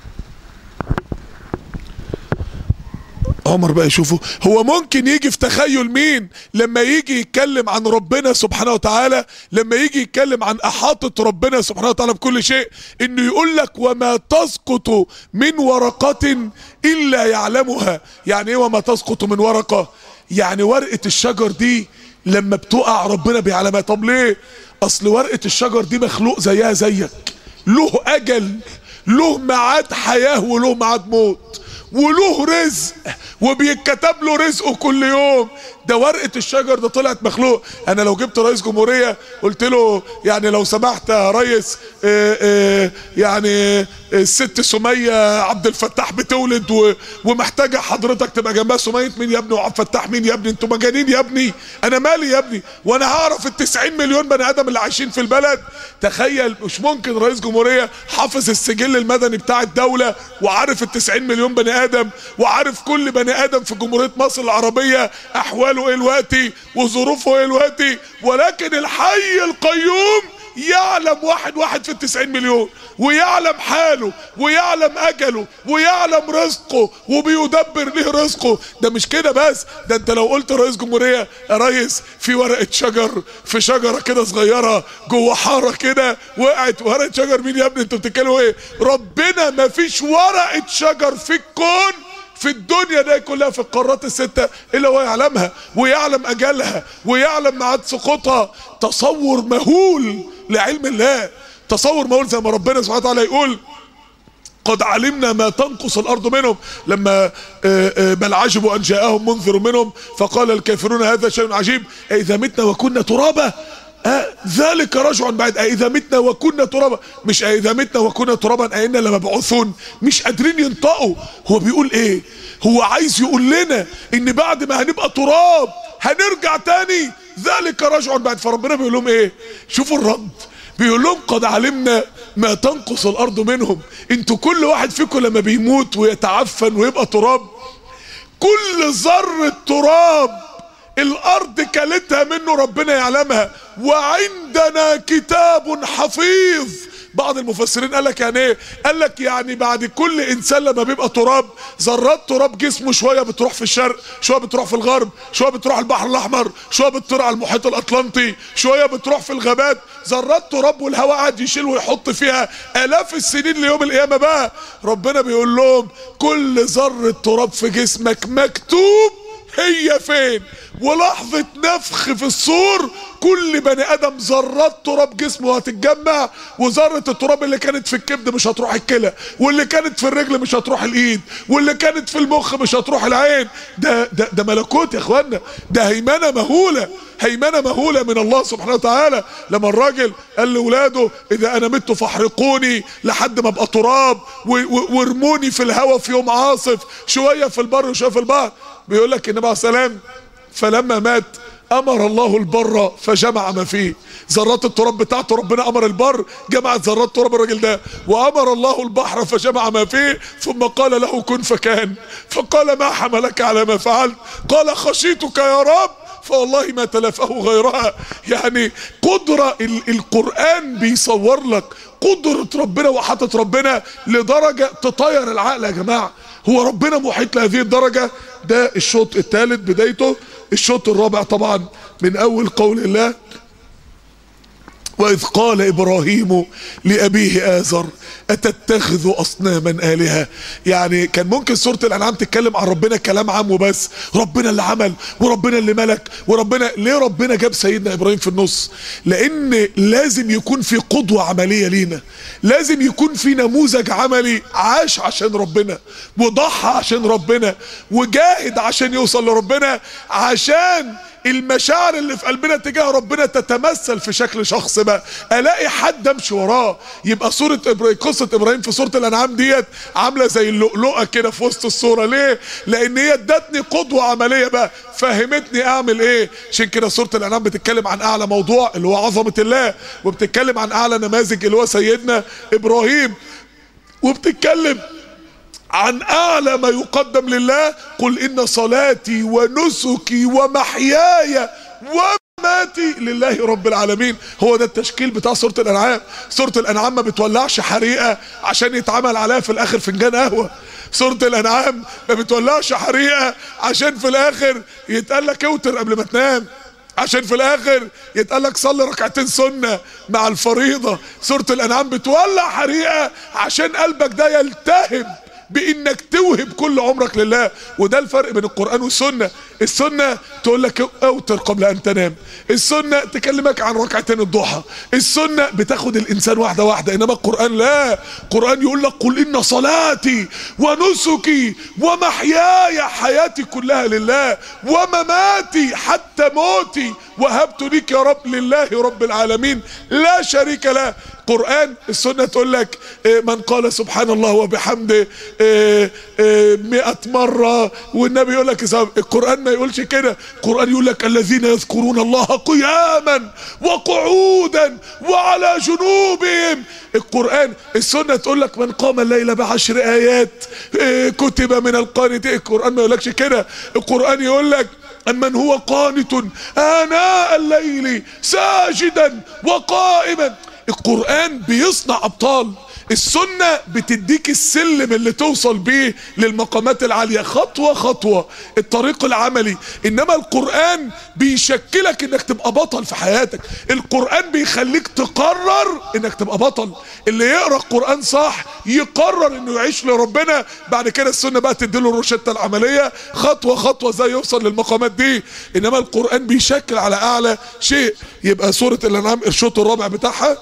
عمر بقى يشوفه هو ممكن يجي في تخيل مين لما يجي يتكلم عن ربنا سبحانه وتعالى لما يجي يتكلم عن احاطة ربنا سبحانه وتعالى بكل شيء انه يقول لك وما تسقط من ورقة الا يعلمها يعني ايه وما تسقط من ورقة يعني ورقة الشجر دي لما بتقع ربنا بيعلمها طب ليه اصل ورقة الشجر دي مخلوق زيها زيك له اجل له ميعاد حياة وله ميعاد موت وله رزق وبيتكتب له رزقه كل يوم ده ورقة الشجر ده طلعت مخلوق انا لو جبت رئيس جمهورية قلت له يعني لو سمحت يا ريس اه اه يعني الست سمية عبد الفتاح بتولد و... ومحتاجة حضرتك تبقى جنبها سمية مين يا ابني وعبد الفتاح مين يا ابني انتوا مجانين يا ابني انا مالي يا ابني وانا هعرف التسعين مليون بني ادم اللي عايشين في البلد تخيل مش ممكن رئيس جمهورية حافظ السجل المدني بتاع الدولة وعارف التسعين مليون بني ادم وعارف كل بني ادم في جمهورية مصر العربية احواله ايه دلوقتي وظروفه ايه دلوقتي ولكن الحي القيوم يعلم واحد واحد في التسعين مليون ويعلم حاله ويعلم اجله ويعلم رزقه وبيدبر ليه رزقه ده مش كده بس ده انت لو قلت رئيس جمهورية يا ريس في ورقة شجر في شجرة كده صغيرة جوه حارة كده وقعت ورقة شجر مين يا ابني انتوا بتتكلموا ايه ربنا ما فيش ورقة شجر في الكون في الدنيا دي كلها في القارات الستة إلا هو يعلمها ويعلم أجلها ويعلم ميعاد سقوطها تصور مهول لعلم الله تصور مهول زي ما ربنا سبحانه وتعالى يقول قد علمنا ما تنقص الارض منهم لما بل عجبوا ان جاءهم منذر منهم فقال الكافرون هذا شيء عجيب اذا متنا وكنا ترابا آه ذلك رجع بعد اذا متنا وكنا ترابا مش اذا متنا وكنا ترابا أئنا لمبعوثون مش قادرين ينطقوا هو بيقول ايه هو عايز يقول لنا ان بعد ما هنبقى تراب هنرجع تاني ذلك رجع بعد فربنا بيقول لهم ايه شوفوا الرد بيقول لهم قد علمنا ما تنقص الارض منهم انتوا كل واحد فيكم لما بيموت ويتعفن ويبقى تراب كل ذرة تراب الارض كلتها منه ربنا يعلمها وعندنا كتاب حفيظ بعض المفسرين قال لك يعني ايه قال لك يعني بعد كل انسان لما بيبقى تراب ذرات تراب جسمه شويه بتروح في الشرق شويه بتروح في الغرب شويه بتروح البحر الاحمر شويه بتطير على المحيط الاطلنطي شويه بتروح في الغابات ذرات تراب والهواء قاعد يشيل ويحط فيها الاف السنين ليوم القيامه بقى ربنا بيقول لهم كل ذره تراب في جسمك مكتوب هي فين ولحظة نفخ في الصور كل بني ادم ذرات تراب جسمه هتتجمع وذرة التراب اللي كانت في الكبد مش هتروح الكلى واللي كانت في الرجل مش هتروح الايد واللي كانت في المخ مش هتروح العين ده ده ده ملكوت يا اخوانا ده هيمنة مهولة هيمنة مهولة من الله سبحانه وتعالى لما الراجل قال لاولاده اذا انا مت فاحرقوني لحد ما ابقى تراب وارموني في الهواء في يوم عاصف شوية في البر وشوية في البحر بيقول لك النبي عليه السلام فلما مات امر الله البر فجمع ما فيه ذرات التراب بتاعته ربنا امر البر جمعت ذرات تراب الراجل ده وامر الله البحر فجمع ما فيه ثم قال له كن فكان فقال ما حملك على ما فعلت قال خشيتك يا رب فوالله ما تلفه غيرها يعني قدرة القرآن بيصور لك قدرة ربنا وحطت ربنا لدرجة تطير العقل يا جماعة هو ربنا محيط لهذه الدرجة ده الشوط الثالث بدايته الشوط الرابع طبعا من اول قول الله واذ قال ابراهيم لابيه ازر اتتخذ اصناما الهه يعني كان ممكن سوره الانعام تتكلم عن ربنا كلام عام وبس ربنا اللي عمل وربنا اللي ملك وربنا ليه ربنا جاب سيدنا ابراهيم في النص لان لازم يكون في قدوه عمليه لينا لازم يكون في نموذج عملي عاش عشان ربنا وضحى عشان ربنا وجاهد عشان يوصل لربنا عشان المشاعر اللي في قلبنا تجاه ربنا تتمثل في شكل شخص بقى الاقي حد امشي وراه يبقى صورة ابراهيم قصة ابراهيم في سورة الانعام ديت عاملة زي اللؤلؤة كده في وسط الصورة ليه لان هي ادتني قدوة عملية بقى فهمتني اعمل ايه عشان كده سورة الانعام بتتكلم عن اعلى موضوع اللي هو عظمة الله وبتتكلم عن اعلى نماذج اللي هو سيدنا ابراهيم وبتتكلم عن اعلى ما يقدم لله قل ان صلاتي ونسكي ومحياي ومماتي لله رب العالمين هو ده التشكيل بتاع سورة الانعام سورة الانعام ما بتولعش حريقة عشان يتعمل عليها في الاخر فنجان قهوة سورة الانعام ما بتولعش حريقة عشان في الاخر يتقال لك اوتر قبل ما تنام عشان في الاخر يتقال لك صلي ركعتين سنة مع الفريضة سورة الانعام بتولع حريقة عشان قلبك ده يلتهب بانك توهب كل عمرك لله وده الفرق بين القرآن والسنة السنة تقول لك اوتر قبل ان تنام السنة تكلمك عن ركعتين الضحى السنة بتاخد الانسان واحدة واحدة انما القرآن لا القرآن يقول لك قل ان صلاتي ونسكي ومحياي حياتي كلها لله ومماتي حتى موتي وهبت ليك يا رب لله رب العالمين لا شريك له قرآن السنة تقول لك من قال سبحان الله وبحمده مئة مرة والنبي يقول لك القرآن ما يقولش كده القرآن يقول لك الذين يذكرون الله قياما وقعودا وعلى جنوبهم القرآن السنة تقول لك من قام الليل بعشر آيات كتب من القانتين القرآن ما يقولكش كده القرآن يقول لك أمن هو قانت آناء الليل ساجدا وقائما القرآن بيصنع أبطال السنة بتديك السلم اللي توصل بيه للمقامات العالية خطوة خطوة الطريق العملي انما القرآن بيشكلك انك تبقى بطل في حياتك القرآن بيخليك تقرر انك تبقى بطل اللي يقرأ القرآن صح يقرر انه يعيش لربنا بعد كده السنة بقى تديله الروشتة العملية خطوة خطوة زي يوصل للمقامات دي انما القرآن بيشكل على اعلى شيء يبقى سورة الانعام الشوط الرابع بتاعها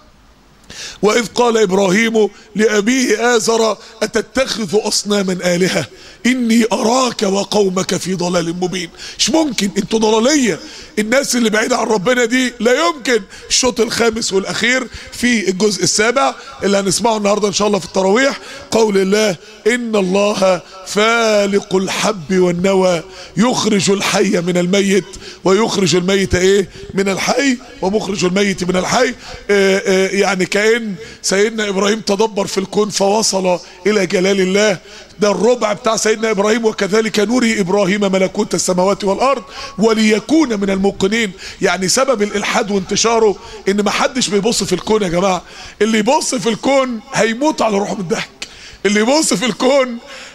وإذ قال إبراهيم لأبيه آزر أتتخذ أصناما آلهة إني أراك وقومك في ضلال مبين مش ممكن انتوا ضلالية الناس اللي بعيدة عن ربنا دي لا يمكن الشوط الخامس والأخير في الجزء السابع اللي هنسمعه النهاردة إن شاء الله في التراويح قول الله إن الله فالق الحب والنوى يخرج الحي من الميت ويخرج الميت ايه من الحي ومخرج الميت من الحي آآ آآ يعني كأن سيدنا ابراهيم تدبر في الكون فوصل الى جلال الله ده الربع بتاع سيدنا ابراهيم وكذلك نري ابراهيم ملكوت السماوات والارض وليكون من الموقنين يعني سبب الالحاد وانتشاره ان ما حدش بيبص في الكون يا جماعه اللي يبص في الكون هيموت على روحه من الضحك اللي يبص في الكون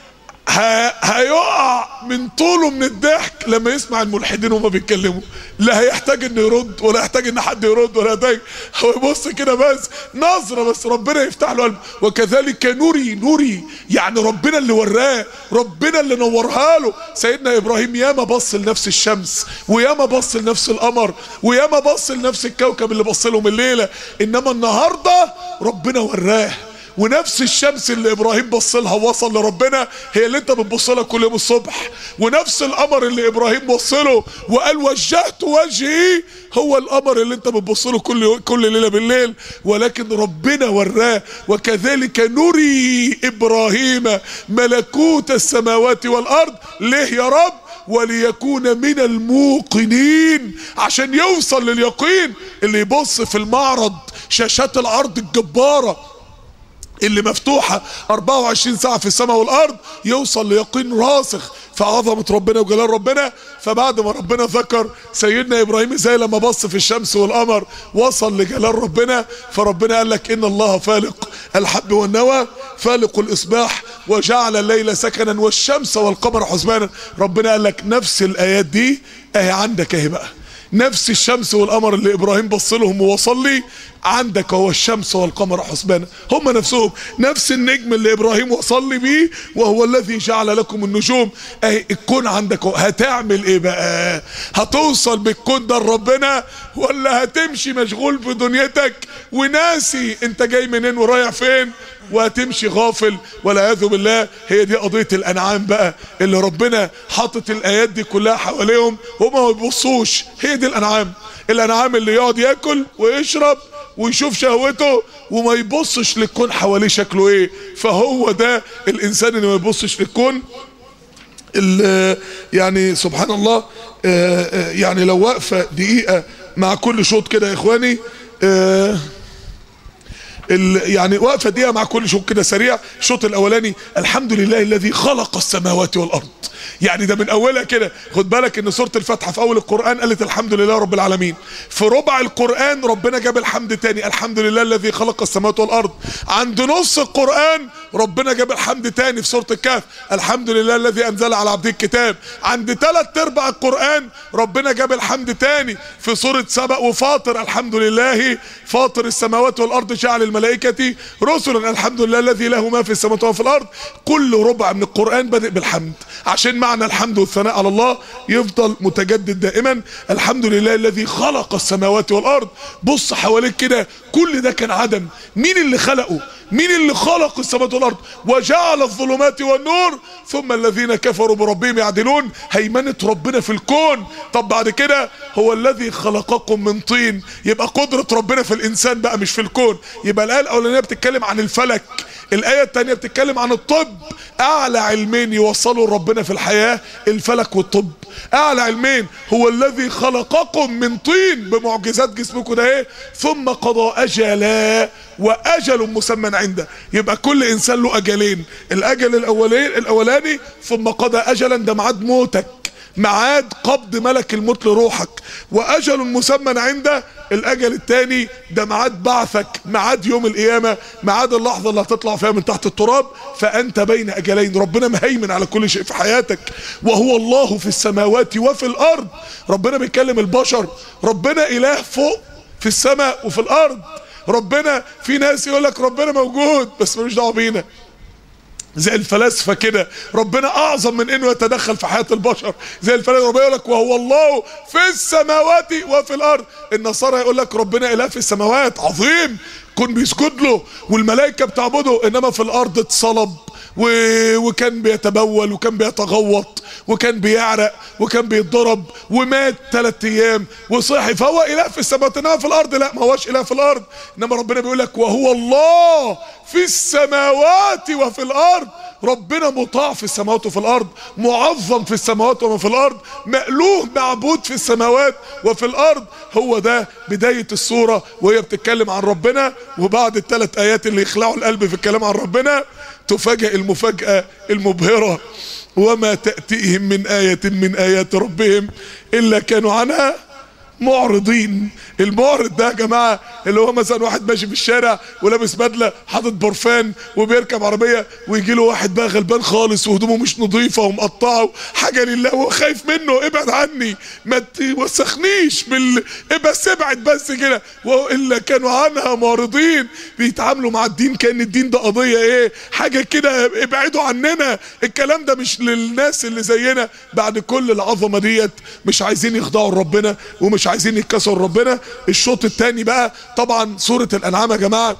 هيقع من طوله من الضحك لما يسمع الملحدين وهما بيتكلموا لا هيحتاج انه يرد ولا يحتاج ان حد يرد ولا يحتاج هو يبص كده بس نظره بس ربنا يفتح له قلبه وكذلك نوري نوري يعني ربنا اللي وراه ربنا اللي نورها له سيدنا ابراهيم ياما بص لنفس الشمس وياما بص لنفس القمر وياما بص لنفس الكوكب اللي بص لهم الليله انما النهارده ربنا وراه ونفس الشمس اللي ابراهيم بص لها وصل لربنا هي اللي انت بتبص لها كل يوم الصبح ونفس القمر اللي ابراهيم بص له وقال وجهت وجهي هو القمر اللي انت بتبص له كل كل ليله بالليل ولكن ربنا وراه وكذلك نري ابراهيم ملكوت السماوات والارض ليه يا رب وليكون من الموقنين عشان يوصل لليقين اللي يبص في المعرض شاشات العرض الجباره اللي مفتوحة 24 ساعة في السماء والأرض يوصل ليقين راسخ في عظمة ربنا وجلال ربنا فبعد ما ربنا ذكر سيدنا إبراهيم ازاي لما بص في الشمس والقمر وصل لجلال ربنا فربنا قال لك إن الله فالق الحب والنوى فالق الإصباح وجعل الليل سكنا والشمس والقمر حسبانا ربنا قال لك نفس الآيات دي اهي عندك اهي بقى نفس الشمس والقمر اللي ابراهيم بص لهم ووصل لي عندك هو الشمس والقمر حسبانا هم نفسهم نفس النجم اللي ابراهيم وصل لي بيه وهو الذي جعل لكم النجوم اهي الكون عندك هو. هتعمل ايه بقى هتوصل بالكون ده لربنا ولا هتمشي مشغول بدنيتك وناسي انت جاي منين ورايح فين وهتمشي غافل والعياذ بالله هي دي قضيه الانعام بقى اللي ربنا حاطط الايات دي كلها حواليهم هما ما بيبصوش هي دي الانعام الانعام اللي يقعد ياكل ويشرب ويشوف شهوته وما يبصش للكون حواليه شكله ايه فهو ده الانسان اللي ما يبصش للكون يعني سبحان الله يعني لو واقفه دقيقه مع كل شوط كده يا اخواني ال- يعني وقفه دقيقه مع كل شوط كده سريع الشوط الاولاني الحمد لله الذي خلق السماوات والارض يعني ده من اولها كده خد بالك ان سوره الفاتحه في اول القران قالت الحمد لله رب العالمين في ربع القران ربنا جاب الحمد تاني الحمد لله الذي خلق السماوات والارض عند نص القران ربنا جاب الحمد تاني في سوره الكهف الحمد لله الذي انزل على عبده الكتاب عند ثلاث ارباع القران ربنا جاب الحمد تاني في سوره سبأ وفاطر الحمد لله فاطر السماوات والارض جعل الملائكه رسلا الحمد لله الذي له ما في السماوات وما في الارض كل ربع من القران بادئ بالحمد عشان معنى الحمد والثناء على الله يفضل متجدد دائما الحمد لله الذي خلق السماوات والارض بص حواليك كده كل ده كان عدم مين اللي خلقه مين اللي خلق السماوات والارض وجعل الظلمات والنور ثم الذين كفروا بربهم يعدلون هيمنه ربنا في الكون طب بعد كده هو الذي خلقكم من طين يبقى قدره ربنا في الانسان بقى مش في الكون يبقى الايه الاولانيه بتتكلم عن الفلك الآية التانية بتتكلم عن الطب أعلى علمين يوصلوا ربنا في الحياة الفلك والطب أعلى علمين هو الذي خلقكم من طين بمعجزات جسمكم ده إيه ثم قضى أجلا وأجل مسمى عنده يبقى كل إنسان له أجلين الأجل الأولين الأولاني ثم قضى أجلا ده ميعاد موتك ميعاد قبض ملك الموت لروحك واجل مسمى عنده الاجل الثاني ده ميعاد بعثك ميعاد يوم القيامه ميعاد اللحظه اللي هتطلع فيها من تحت التراب فانت بين اجلين ربنا مهيمن على كل شيء في حياتك وهو الله في السماوات وفي الارض ربنا بيكلم البشر ربنا اله فوق في السماء وفي الارض ربنا في ناس يقول لك ربنا موجود بس ملوش دعوه بينا زي الفلاسفه كده ربنا اعظم من انه يتدخل في حياه البشر زي الفلاسفه ربنا يقول لك وهو الله في السماوات وفي الارض النصارى يقول لك ربنا اله في السماوات عظيم كن بيسجد له والملائكه بتعبده انما في الارض اتصلب و... وكان بيتبول وكان بيتغوط وكان بيعرق وكان بيتضرب ومات ثلاث ايام وصحي فهو اله في السماوات انما في الارض لا ما هوش اله في الارض انما ربنا بيقول لك وهو الله في السماوات وفي الارض ربنا مطاع في السماوات وفي الارض معظم في السماوات وما في الارض مألوه معبود في السماوات وفي الارض هو ده بداية السورة وهي بتتكلم عن ربنا وبعد الثلاث ايات اللي يخلعوا القلب في الكلام عن ربنا تفاجئ المفاجأة المبهرة وما تأتيهم من آية من آيات ربهم إلا كانوا عنها معرضين المعرض ده يا جماعه اللي هو مثلا واحد ماشي في الشارع ولابس بدله حاطط برفان وبيركب عربيه ويجي له واحد بقى غلبان خالص وهدومه مش نظيفه ومقطعه حاجه لله وهو خايف منه ابعد عني ما توسخنيش بال بس ابعد بس كده والا كانوا عنها معرضين بيتعاملوا مع الدين كان الدين ده قضيه ايه حاجه كده ابعدوا عننا الكلام ده مش للناس اللي زينا بعد كل العظمه ديت مش عايزين يخضعوا لربنا ومش عايزين يتكسروا ربنا الشوط الثاني بقى طبعا سوره الانعام يا جماعه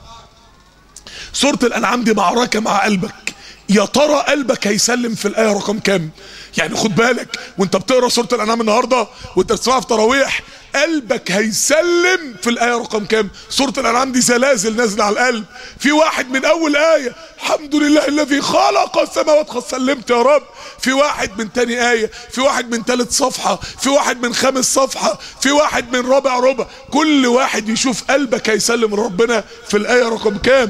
سوره الانعام دي معركه مع قلبك يا ترى قلبك هيسلم في الايه رقم كام يعني خد بالك وانت بتقرا سوره الانعام النهارده وانت بتسمعها في تراويح قلبك هيسلم في الايه رقم كام سوره الانعام دي زلازل نازله على القلب في واحد من اول ايه الحمد لله الذي خلق السماوات خلاص سلمت يا رب في واحد من تاني ايه في واحد من تالت صفحه في واحد من خامس صفحه في واحد من رابع ربع كل واحد يشوف قلبك هيسلم ربنا في الايه رقم كام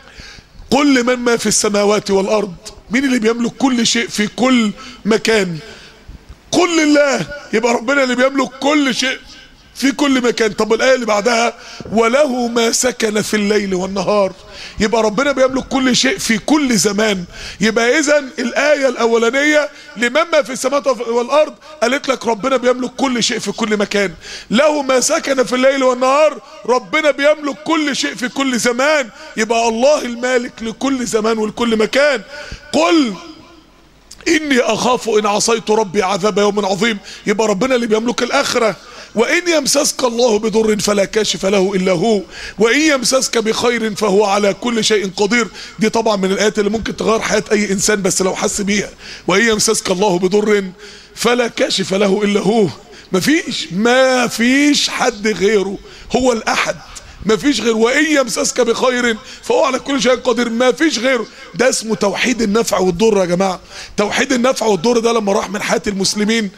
قل من ما في السماوات والارض مين اللي بيملك كل شيء في كل مكان قل لله يبقى ربنا اللي بيملك كل شيء في كل مكان طب الآية اللي بعدها وله ما سكن في الليل والنهار يبقى ربنا بيملك كل شيء في كل زمان يبقى إذا الآية الأولانية لمن ما في السماوات والأرض قالت لك ربنا بيملك كل شيء في كل مكان له ما سكن في الليل والنهار ربنا بيملك كل شيء في كل زمان يبقى الله المالك لكل زمان ولكل مكان قل اني اخاف ان عصيت ربي عذاب يوم عظيم يبقى ربنا اللي بيملك الاخره وان يمسسك الله بضر فلا كاشف له الا هو وان يمسسك بخير فهو على كل شيء قدير دي طبعا من الايات اللي ممكن تغير حياه اي انسان بس لو حس بيها وان يمسسك الله بضر فلا كاشف له الا هو مفيش ما فيش حد غيره هو الاحد ما فيش غير وان يمسسك بخير فهو على كل شيء قدير ما فيش غيره ده اسمه توحيد النفع والضر يا جماعه توحيد النفع والضر ده لما راح من حياه المسلمين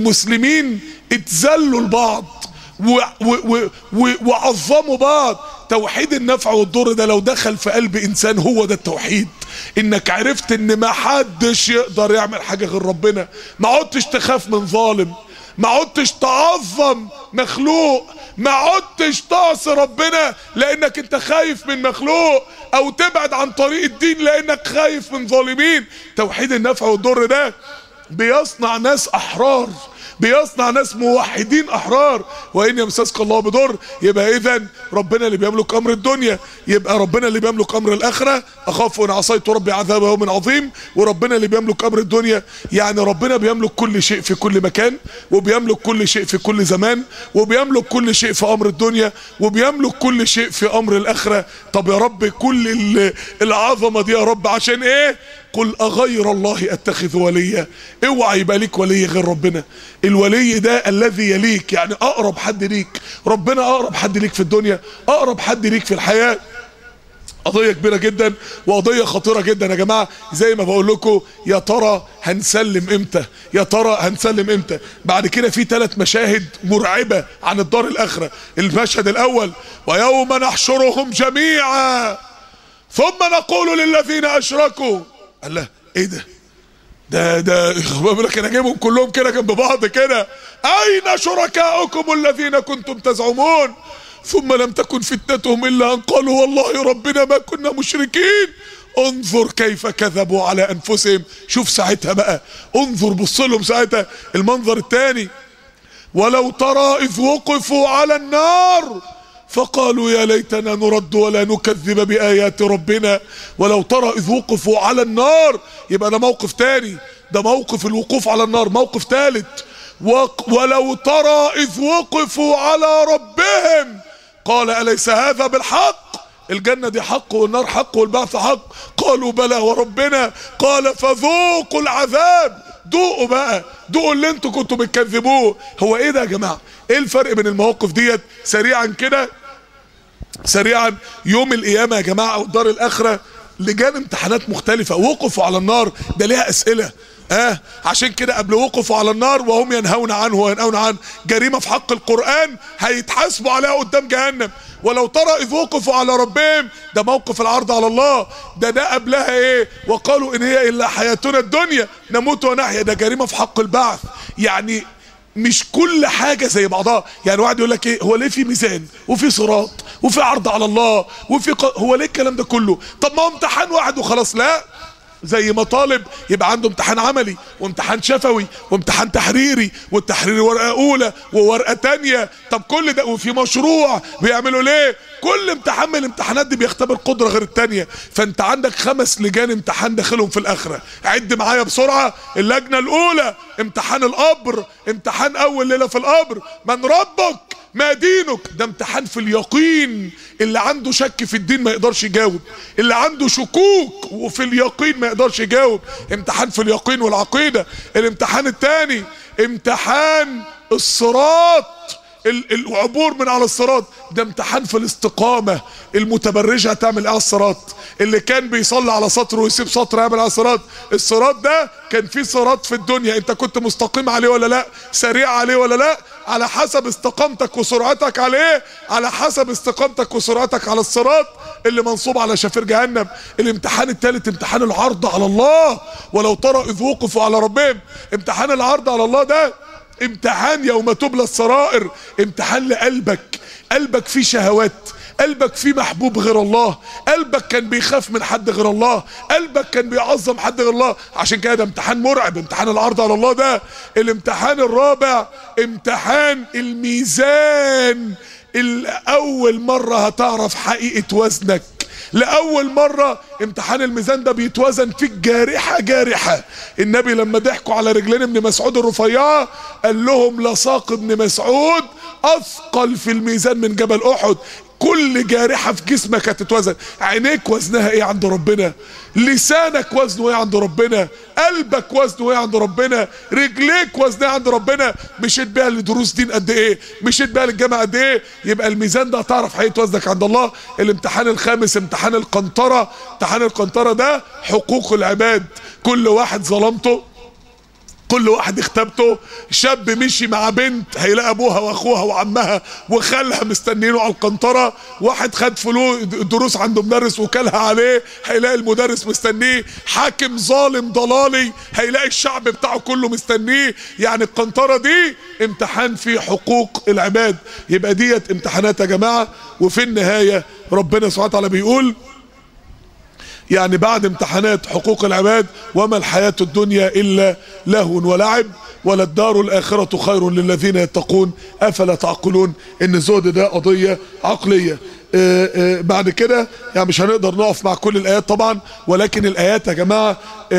المسلمين اتذلوا لبعض و و و و وعظموا بعض توحيد النفع والضر ده لو دخل في قلب انسان هو ده التوحيد انك عرفت ان ما حدش يقدر يعمل حاجة غير ربنا ما عدتش تخاف من ظالم ما عدتش تعظم مخلوق ما عدتش تعصي ربنا لانك انت خايف من مخلوق او تبعد عن طريق الدين لانك خايف من ظالمين توحيد النفع والضر ده بيصنع ناس احرار بيصنع ناس موحدين احرار وان يمسسك الله بضر يبقى اذا ربنا اللي بيملك امر الدنيا يبقى ربنا اللي بيملك امر الاخره اخاف ان عصيت ربي عذاب يوم عظيم وربنا اللي بيملك امر الدنيا يعني ربنا بيملك كل شيء في كل مكان وبيملك كل شيء في كل زمان وبيملك كل شيء في امر الدنيا وبيملك كل شيء في امر الاخره طب يا رب كل ال- العظمه دي يا رب عشان ايه قل اغير الله اتخذ وليا اوعى يبقى ليك ولي غير ربنا الولي ده الذي يليك يعني اقرب حد ليك ربنا اقرب حد ليك في الدنيا اقرب حد ليك في الحياه قضية كبيرة جدا وقضية خطيرة جدا يا جماعة زي ما بقول لكم يا ترى هنسلم امتى يا ترى هنسلم امتى بعد كده في ثلاث مشاهد مرعبة عن الدار الاخرة المشهد الاول ويوم نحشرهم جميعا ثم نقول للذين اشركوا الله ايه ده ده ده بقول لك انا جايبهم كلهم كده جنب بعض كده اين شركاؤكم الذين كنتم تزعمون ثم لم تكن فتنتهم الا ان قالوا والله ربنا ما كنا مشركين انظر كيف كذبوا على انفسهم شوف ساعتها بقى انظر بص لهم ساعتها المنظر الثاني ولو ترى اذ وقفوا على النار فقالوا يا ليتنا نرد ولا نكذب بآيات ربنا ولو ترى إذ وقفوا على النار يبقى ده موقف تاني ده موقف الوقوف على النار موقف ثالث وق ولو ترى إذ وقفوا على ربهم قال أليس هذا بالحق الجنة دي حق والنار حق والبعث حق قالوا بلى وربنا قال فذوقوا العذاب دوقوا بقى دوقوا اللي انتوا كنتوا بتكذبوه هو ايه ده يا جماعه ايه الفرق بين المواقف ديت سريعا كده سريعا يوم القيامه يا جماعه والدار الاخره لجان امتحانات مختلفه وقفوا على النار ده ليها اسئله اه عشان كده قبل وقفوا على النار وهم ينهون عنه وينهون عن جريمه في حق القران هيتحاسبوا عليها قدام جهنم ولو ترى اذ وقفوا على ربهم ده موقف العرض على الله ده ده قبلها ايه وقالوا ان هي الا حياتنا الدنيا نموت ونحيا ده جريمه في حق البعث يعني مش كل حاجة زي بعضها يعني واحد يقول لك ايه هو ليه في ميزان وفي صراط وفي عرض على الله وفي ق... هو ليه الكلام ده كله طب ما هو امتحان واحد وخلاص لا زي ما طالب يبقى عنده امتحان عملي وامتحان شفوي وامتحان تحريري والتحريري ورقة أولى وورقة تانية طب كل ده وفي مشروع بيعملوا ليه كل امتحان من الامتحانات دي بيختبر قدرة غير التانية فانت عندك خمس لجان امتحان داخلهم في الآخرة عد معايا بسرعة اللجنة الأولى امتحان القبر امتحان أول ليلة في القبر من ربك ما دينك ده امتحان في اليقين اللي عنده شك في الدين ما يقدرش يجاوب اللي عنده شكوك وفي اليقين ما يقدرش يجاوب امتحان في اليقين والعقيدة الامتحان الثاني امتحان الصراط ال- العبور من على الصراط ده امتحان في الاستقامة المتبرجة هتعمل ايه على الصراط اللي كان بيصلي على سطر ويسيب سطر يعمل على الصراط الصراط ده كان فيه صراط في الدنيا انت كنت مستقيم عليه ولا لا سريع عليه ولا لا على حسب استقامتك وسرعتك عليه على حسب استقامتك وسرعتك على الصراط اللي منصوب على شفير جهنم الامتحان الثالث امتحان العرض على الله ولو ترى اذ وقفوا على ربهم امتحان العرض على الله ده امتحان يوم تبلى السرائر امتحان لقلبك قلبك فيه شهوات قلبك فيه محبوب غير الله قلبك كان بيخاف من حد غير الله قلبك كان بيعظم حد غير الله عشان كده ده امتحان مرعب امتحان العرض على الله ده الامتحان الرابع امتحان الميزان الأول مرة هتعرف حقيقة وزنك لأول مرة امتحان الميزان ده بيتوزن فيك جارحة جارحة النبي لما ضحكوا على رجلين ابن مسعود الرفيعة قال لهم لساق ابن مسعود أثقل في الميزان من جبل أحد كل جارحة في جسمك هتتوزن عينيك وزنها ايه عند ربنا لسانك وزنه ايه عند ربنا قلبك وزنه ايه عند ربنا رجليك وزنها عند ربنا مشيت بيها لدروس دين قد ايه مشيت بيها للجامعة قد ايه يبقى الميزان ده هتعرف حقيقة وزنك عند الله الامتحان الخامس امتحان القنطرة امتحان القنطرة ده حقوق العباد كل واحد ظلمته كل واحد اختبته شاب مشي مع بنت هيلاقي ابوها واخوها وعمها وخالها مستنينه على القنطره واحد خد فلوس دروس عند مدرس وكلها عليه هيلاقي المدرس مستنيه حاكم ظالم ضلالي هيلاقي الشعب بتاعه كله مستنيه يعني القنطره دي امتحان في حقوق العباد يبقى ديت امتحانات يا جماعه وفي النهايه ربنا سبحانه وتعالى بيقول يعني بعد امتحانات حقوق العباد وما الحياة الدنيا إلا لهو ولعب وللدار الآخرة خير للذين يتقون أفلا تعقلون إن الزهد ده قضية عقلية آه آه بعد كده يعني مش هنقدر نقف مع كل الآيات طبعا ولكن الآيات يا جماعة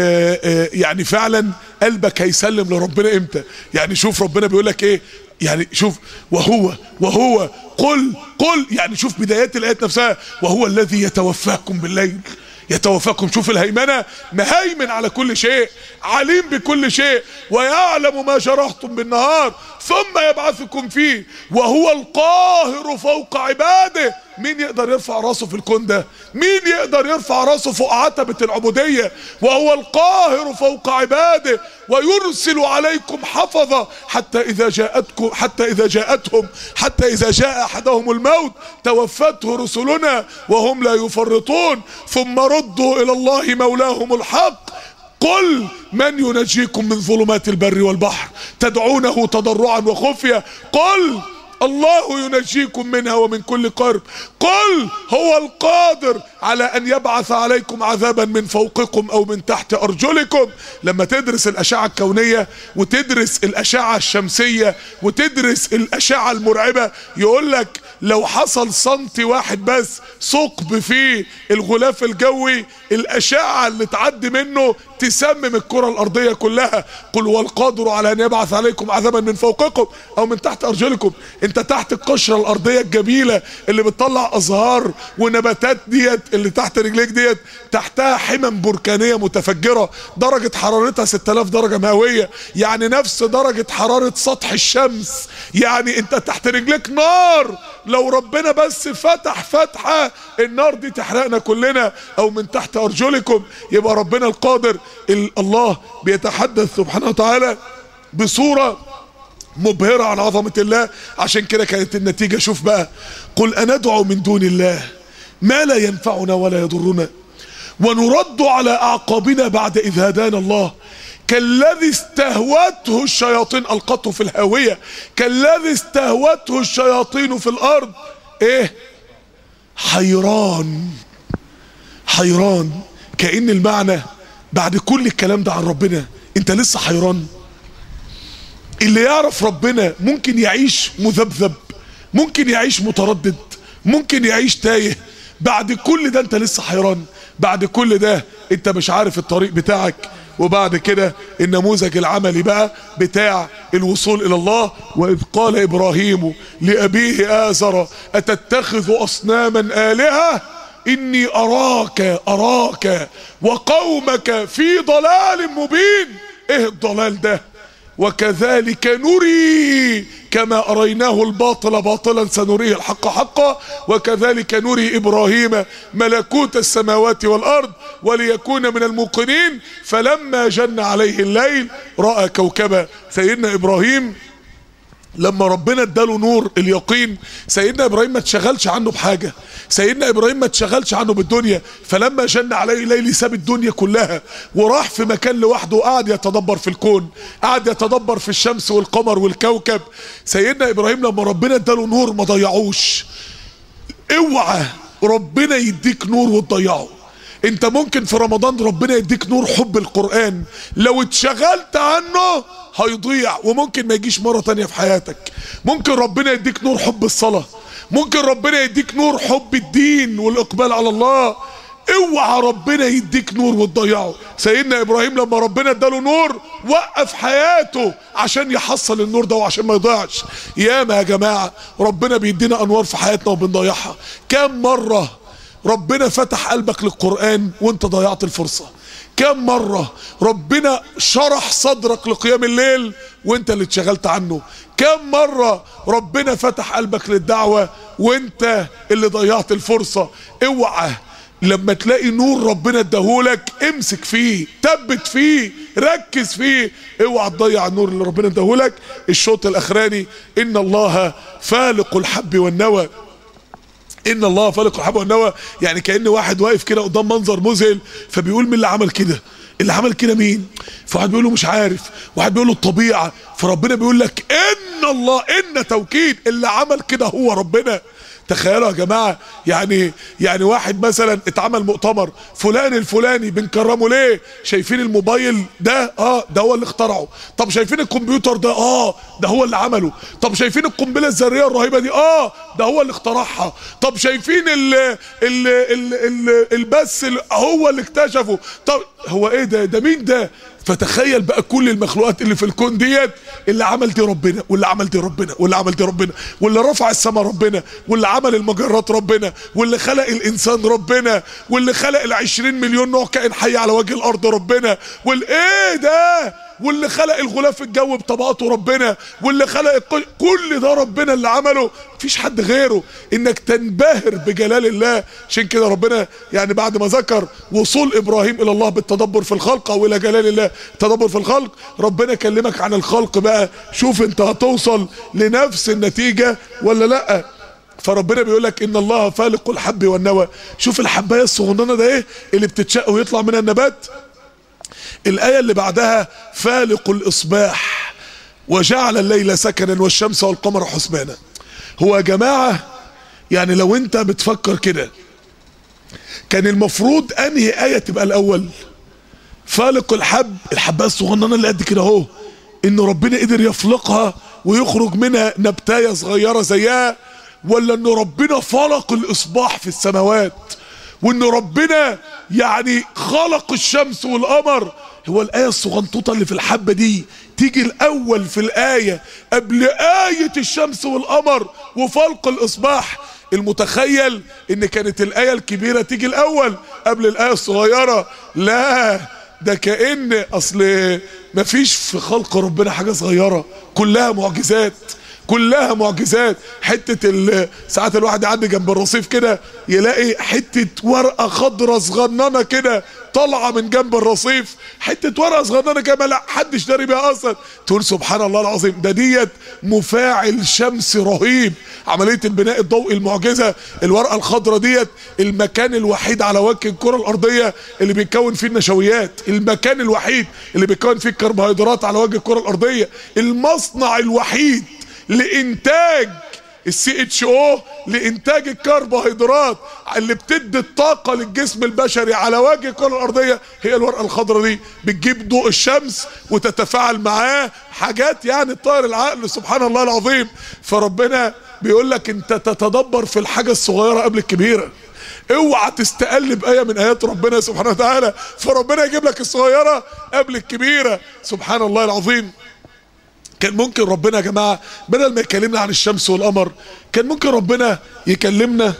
آه يعني فعلا قلبك هيسلم لربنا امتى يعني شوف ربنا بيقول لك ايه يعني شوف وهو وهو قل قل يعني شوف بدايات الآيات نفسها وهو الذي يتوفاكم بالليل يتوفاكم شوف الهيمنة مهيمن على كل شيء عليم بكل شيء ويعلم ما جرحتم بالنهار ثم يبعثكم فيه وهو القاهر فوق عباده مين يقدر يرفع راسه في الكون ده مين يقدر يرفع راسه فوق عتبة العبودية وهو القاهر فوق عباده ويرسل عليكم حفظة حتى إذا جاءتكم حتى إذا جاءتهم حتى إذا جاء أحدهم الموت توفته رسلنا وهم لا يفرطون ثم ردوا إلى الله مولاهم الحق قل من ينجيكم من ظلمات البر والبحر تدعونه تضرعا وخفية قل الله ينجيكم منها ومن كل قرب قل هو القادر على ان يبعث عليكم عذابا من فوقكم او من تحت ارجلكم لما تدرس الاشعه الكونيه وتدرس الاشعه الشمسيه وتدرس الاشعه المرعبه يقول لك لو حصل سنتي واحد بس ثقب في الغلاف الجوي الاشعه اللي تعدي منه تسمم الكره الارضيه كلها قل هو القادر على ان يبعث عليكم عذابا من فوقكم او من تحت ارجلكم انت تحت القشره الارضيه الجميله اللي بتطلع ازهار ونباتات ديت اللي تحت رجليك ديت تحتها حمم بركانيه متفجره درجه حرارتها 6000 درجه مئويه يعني نفس درجه حراره سطح الشمس يعني انت تحت رجليك نار لو ربنا بس فتح فتحه النار دي تحرقنا كلنا او من تحت ارجلكم يبقى ربنا القادر الله بيتحدث سبحانه وتعالى بصوره مبهرة عن عظمة الله عشان كده كانت النتيجة شوف بقى قل أندعو من دون الله ما لا ينفعنا ولا يضرنا ونرد على أعقابنا بعد إذ هدانا الله كالذي استهوته الشياطين ألقته في الهاوية كالذي استهوته الشياطين في الأرض إيه حيران حيران كأن المعنى بعد كل الكلام ده عن ربنا انت لسه حيران اللي يعرف ربنا ممكن يعيش مذبذب ممكن يعيش متردد ممكن يعيش تايه بعد كل ده انت لسه حيران بعد كل ده انت مش عارف الطريق بتاعك وبعد كده النموذج العملي بقى بتاع الوصول الى الله واذ قال ابراهيم لابيه ازر اتتخذ اصناما الهه اني اراك اراك وقومك في ضلال مبين ايه الضلال ده وكذلك نري كما أريناه الباطل باطلا سنريه الحق حقا وكذلك نري إبراهيم ملكوت السماوات والأرض وليكون من الموقنين فلما جن عليه الليل رأى كوكبا سيدنا إبراهيم لما ربنا اداله نور اليقين سيدنا ابراهيم ما تشغلش عنه بحاجه سيدنا ابراهيم ما تشغلش عنه بالدنيا فلما جن عليه ليل ساب الدنيا كلها وراح في مكان لوحده وقعد يتدبر في الكون قعد يتدبر في الشمس والقمر والكوكب سيدنا ابراهيم لما ربنا اداله نور ما ضيعوش اوعى ربنا يديك نور وتضيعه انت ممكن في رمضان ربنا يديك نور حب القرآن لو اتشغلت عنه هيضيع وممكن ما يجيش مرة تانية في حياتك ممكن ربنا يديك نور حب الصلاة ممكن ربنا يديك نور حب الدين والإقبال على الله اوعى ربنا يديك نور وتضيعه سيدنا ابراهيم لما ربنا اداله نور وقف حياته عشان يحصل النور ده وعشان ما يضيعش ياما يا جماعه ربنا بيدينا انوار في حياتنا وبنضيعها كام مره ربنا فتح قلبك للقرآن وانت ضيعت الفرصة كم مرة ربنا شرح صدرك لقيام الليل وانت اللي اتشغلت عنه كم مرة ربنا فتح قلبك للدعوة وانت اللي ضيعت الفرصة اوعى لما تلاقي نور ربنا اداهولك امسك فيه ثبت فيه ركز فيه اوعى تضيع النور اللي ربنا اداهولك الشوط الاخراني ان الله فالق الحب والنوى ان الله فالق الحب والنوى يعني كان واحد واقف كده قدام منظر مذهل فبيقول مين اللي عمل كده اللي عمل كده مين فواحد بيقول له مش عارف واحد بيقول له الطبيعه فربنا بيقول لك ان الله ان توكيد اللي عمل كده هو ربنا تخيلوا يا جماعه يعني يعني واحد مثلا اتعمل مؤتمر فلان الفلاني بنكرمه ليه شايفين الموبايل ده اه ده هو اللي اخترعه طب شايفين الكمبيوتر ده اه ده هو اللي عمله طب شايفين القنبله الذريه الرهيبه دي اه ده هو اللي اخترعها طب شايفين ال ال ال ال البث اللي هو اللي اكتشفه طب هو ايه ده ده مين ده فتخيل بقى كل المخلوقات اللي في الكون ديت اللي عمل دي ربنا واللي عمل دي ربنا واللي عمل دي ربنا واللي رفع السماء ربنا واللي عمل المجرات ربنا واللي خلق الانسان ربنا واللي خلق العشرين مليون نوع كائن حي على وجه الارض ربنا والايه ده واللي خلق الغلاف الجوي بطبقاته ربنا واللي خلق الكل كل ده ربنا اللي عمله مفيش حد غيره انك تنبهر بجلال الله عشان كده ربنا يعني بعد ما ذكر وصول ابراهيم الى الله بالتدبر في الخلق او الى جلال الله التدبر في الخلق ربنا كلمك عن الخلق بقى شوف انت هتوصل لنفس النتيجة ولا لا فربنا بيقول لك ان الله فالق الحب والنوى شوف الحبايه الصغننه ده ايه اللي بتتشق ويطلع منها النبات الآية اللي بعدها فالق الإصباح وجعل الليل سكنا والشمس والقمر حسبانا هو يا جماعة يعني لو انت بتفكر كده كان المفروض انهي آية تبقى الأول فالق الحب الحباية الصغننة اللي قد كده اهو ان ربنا قدر يفلقها ويخرج منها نبتاية صغيرة زيها ولا ان ربنا فلق الإصباح في السماوات وان ربنا يعني خلق الشمس والقمر هو الآية الصغنطوطة اللي في الحبة دي تيجي الأول في الآية قبل آية الشمس والقمر وفلق الإصباح المتخيل ان كانت الآية الكبيرة تيجي الأول قبل الآية الصغيرة لا ده كأن أصل مفيش في خلق ربنا حاجة صغيرة كلها معجزات كلها معجزات حتة ساعات الواحد يعدي جنب الرصيف كده يلاقي حتة ورقة خضرة صغننة كده طالعة من جنب الرصيف حتة ورقة صغننة كده لا حدش داري بيها اصلا تقول سبحان الله العظيم ده ديت مفاعل شمسي رهيب عملية البناء الضوئي المعجزة الورقة الخضرة ديت المكان الوحيد على وجه الكرة الارضية اللي بيتكون فيه النشويات المكان الوحيد اللي بيتكون فيه الكربوهيدرات على وجه الكرة الارضية المصنع الوحيد لانتاج السي اتش او لانتاج الكربوهيدرات اللي بتدي الطاقه للجسم البشري على وجه الكره الارضيه هي الورقه الخضراء دي بتجيب ضوء الشمس وتتفاعل معاه حاجات يعني تطير العقل سبحان الله العظيم فربنا بيقول لك انت تتدبر في الحاجه الصغيره قبل الكبيره اوعى تستقلب ايه من ايات ربنا سبحانه وتعالى فربنا يجيب لك الصغيره قبل الكبيره سبحان الله العظيم كان ممكن ربنا يا جماعة بدل ما يكلمنا عن الشمس والقمر كان ممكن ربنا يكلمنا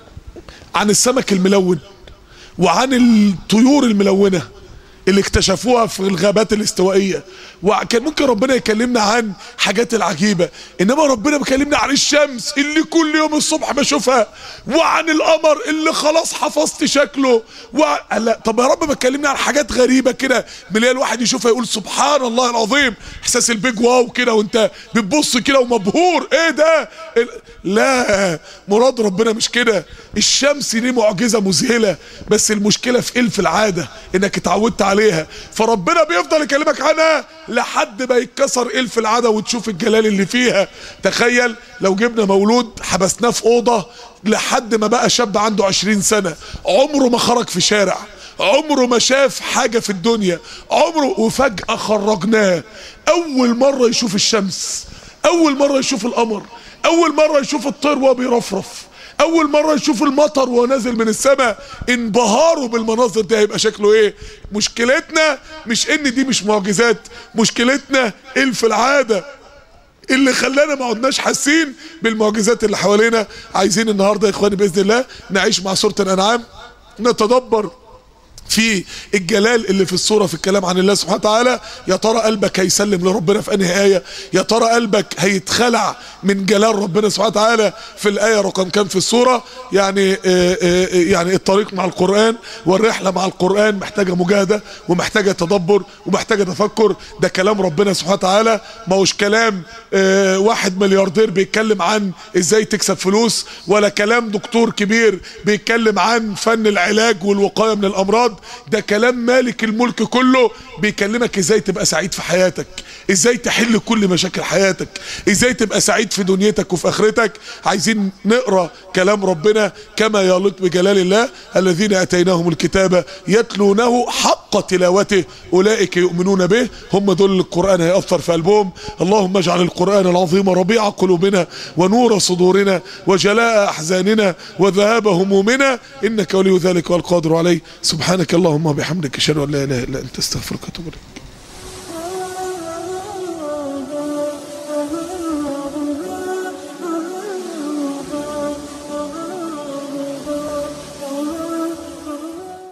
عن السمك الملون وعن الطيور الملونة اللي اكتشفوها في الغابات الاستوائية وكان ممكن ربنا يكلمنا عن حاجات العجيبة انما ربنا بيكلمنا عن الشمس اللي كل يوم الصبح بشوفها وعن القمر اللي خلاص حفظت شكله و... لا طب يا رب بتكلمنا عن حاجات غريبة كده بلاقي الواحد يشوفها يقول سبحان الله العظيم احساس البيج واو كده وانت بتبص كده ومبهور ايه ده لا مراد ربنا مش كده الشمس دي معجزة مذهلة بس المشكلة في ايه في العادة انك اتعودت عليها فربنا بيفضل يكلمك عنها لحد ما يتكسر الف العاده وتشوف الجلال اللي فيها تخيل لو جبنا مولود حبسناه في اوضه لحد ما بقى شاب عنده عشرين سنه عمره ما خرج في شارع عمره ما شاف حاجه في الدنيا عمره وفجاه خرجناه اول مره يشوف الشمس اول مره يشوف القمر اول مره يشوف الطير وهو بيرفرف اول مرة يشوف المطر وهو نازل من السماء انبهاره بالمناظر دي هيبقى شكله ايه مشكلتنا مش ان دي مش معجزات مشكلتنا الف العادة اللي خلانا ما عدناش حاسين بالمعجزات اللي حوالينا عايزين النهارده يا اخواني باذن الله نعيش مع سوره الانعام نتدبر في الجلال اللي في الصورة في الكلام عن الله سبحانه وتعالى يا ترى قلبك هيسلم لربنا في انهي آية يا ترى قلبك هيتخلع من جلال ربنا سبحانه وتعالى في الآية رقم كام في الصورة يعني آآ آآ يعني الطريق مع القرآن والرحلة مع القرآن محتاجة مجاهدة ومحتاجة تدبر ومحتاجة تفكر ده كلام ربنا سبحانه وتعالى ما هوش كلام واحد ملياردير بيتكلم عن ازاي تكسب فلوس ولا كلام دكتور كبير بيتكلم عن فن العلاج والوقاية من الأمراض ده كلام مالك الملك كله بيكلمك ازاي تبقى سعيد في حياتك ازاي تحل كل مشاكل حياتك ازاي تبقى سعيد في دنيتك وفي اخرتك عايزين نقرا كلام ربنا كما يليق بجلال الله الذين اتيناهم الكتاب يتلونه حق تلاوته اولئك يؤمنون به هم دول اللي القران هيأثر في قلبهم اللهم اجعل القران العظيم ربيع قلوبنا ونور صدورنا وجلاء احزاننا وذهاب همومنا انك ولي ذلك والقادر عليه سبحانك اللهم وبحمدك اشهد ان لا اله الا انت استغفرك واتوب اليك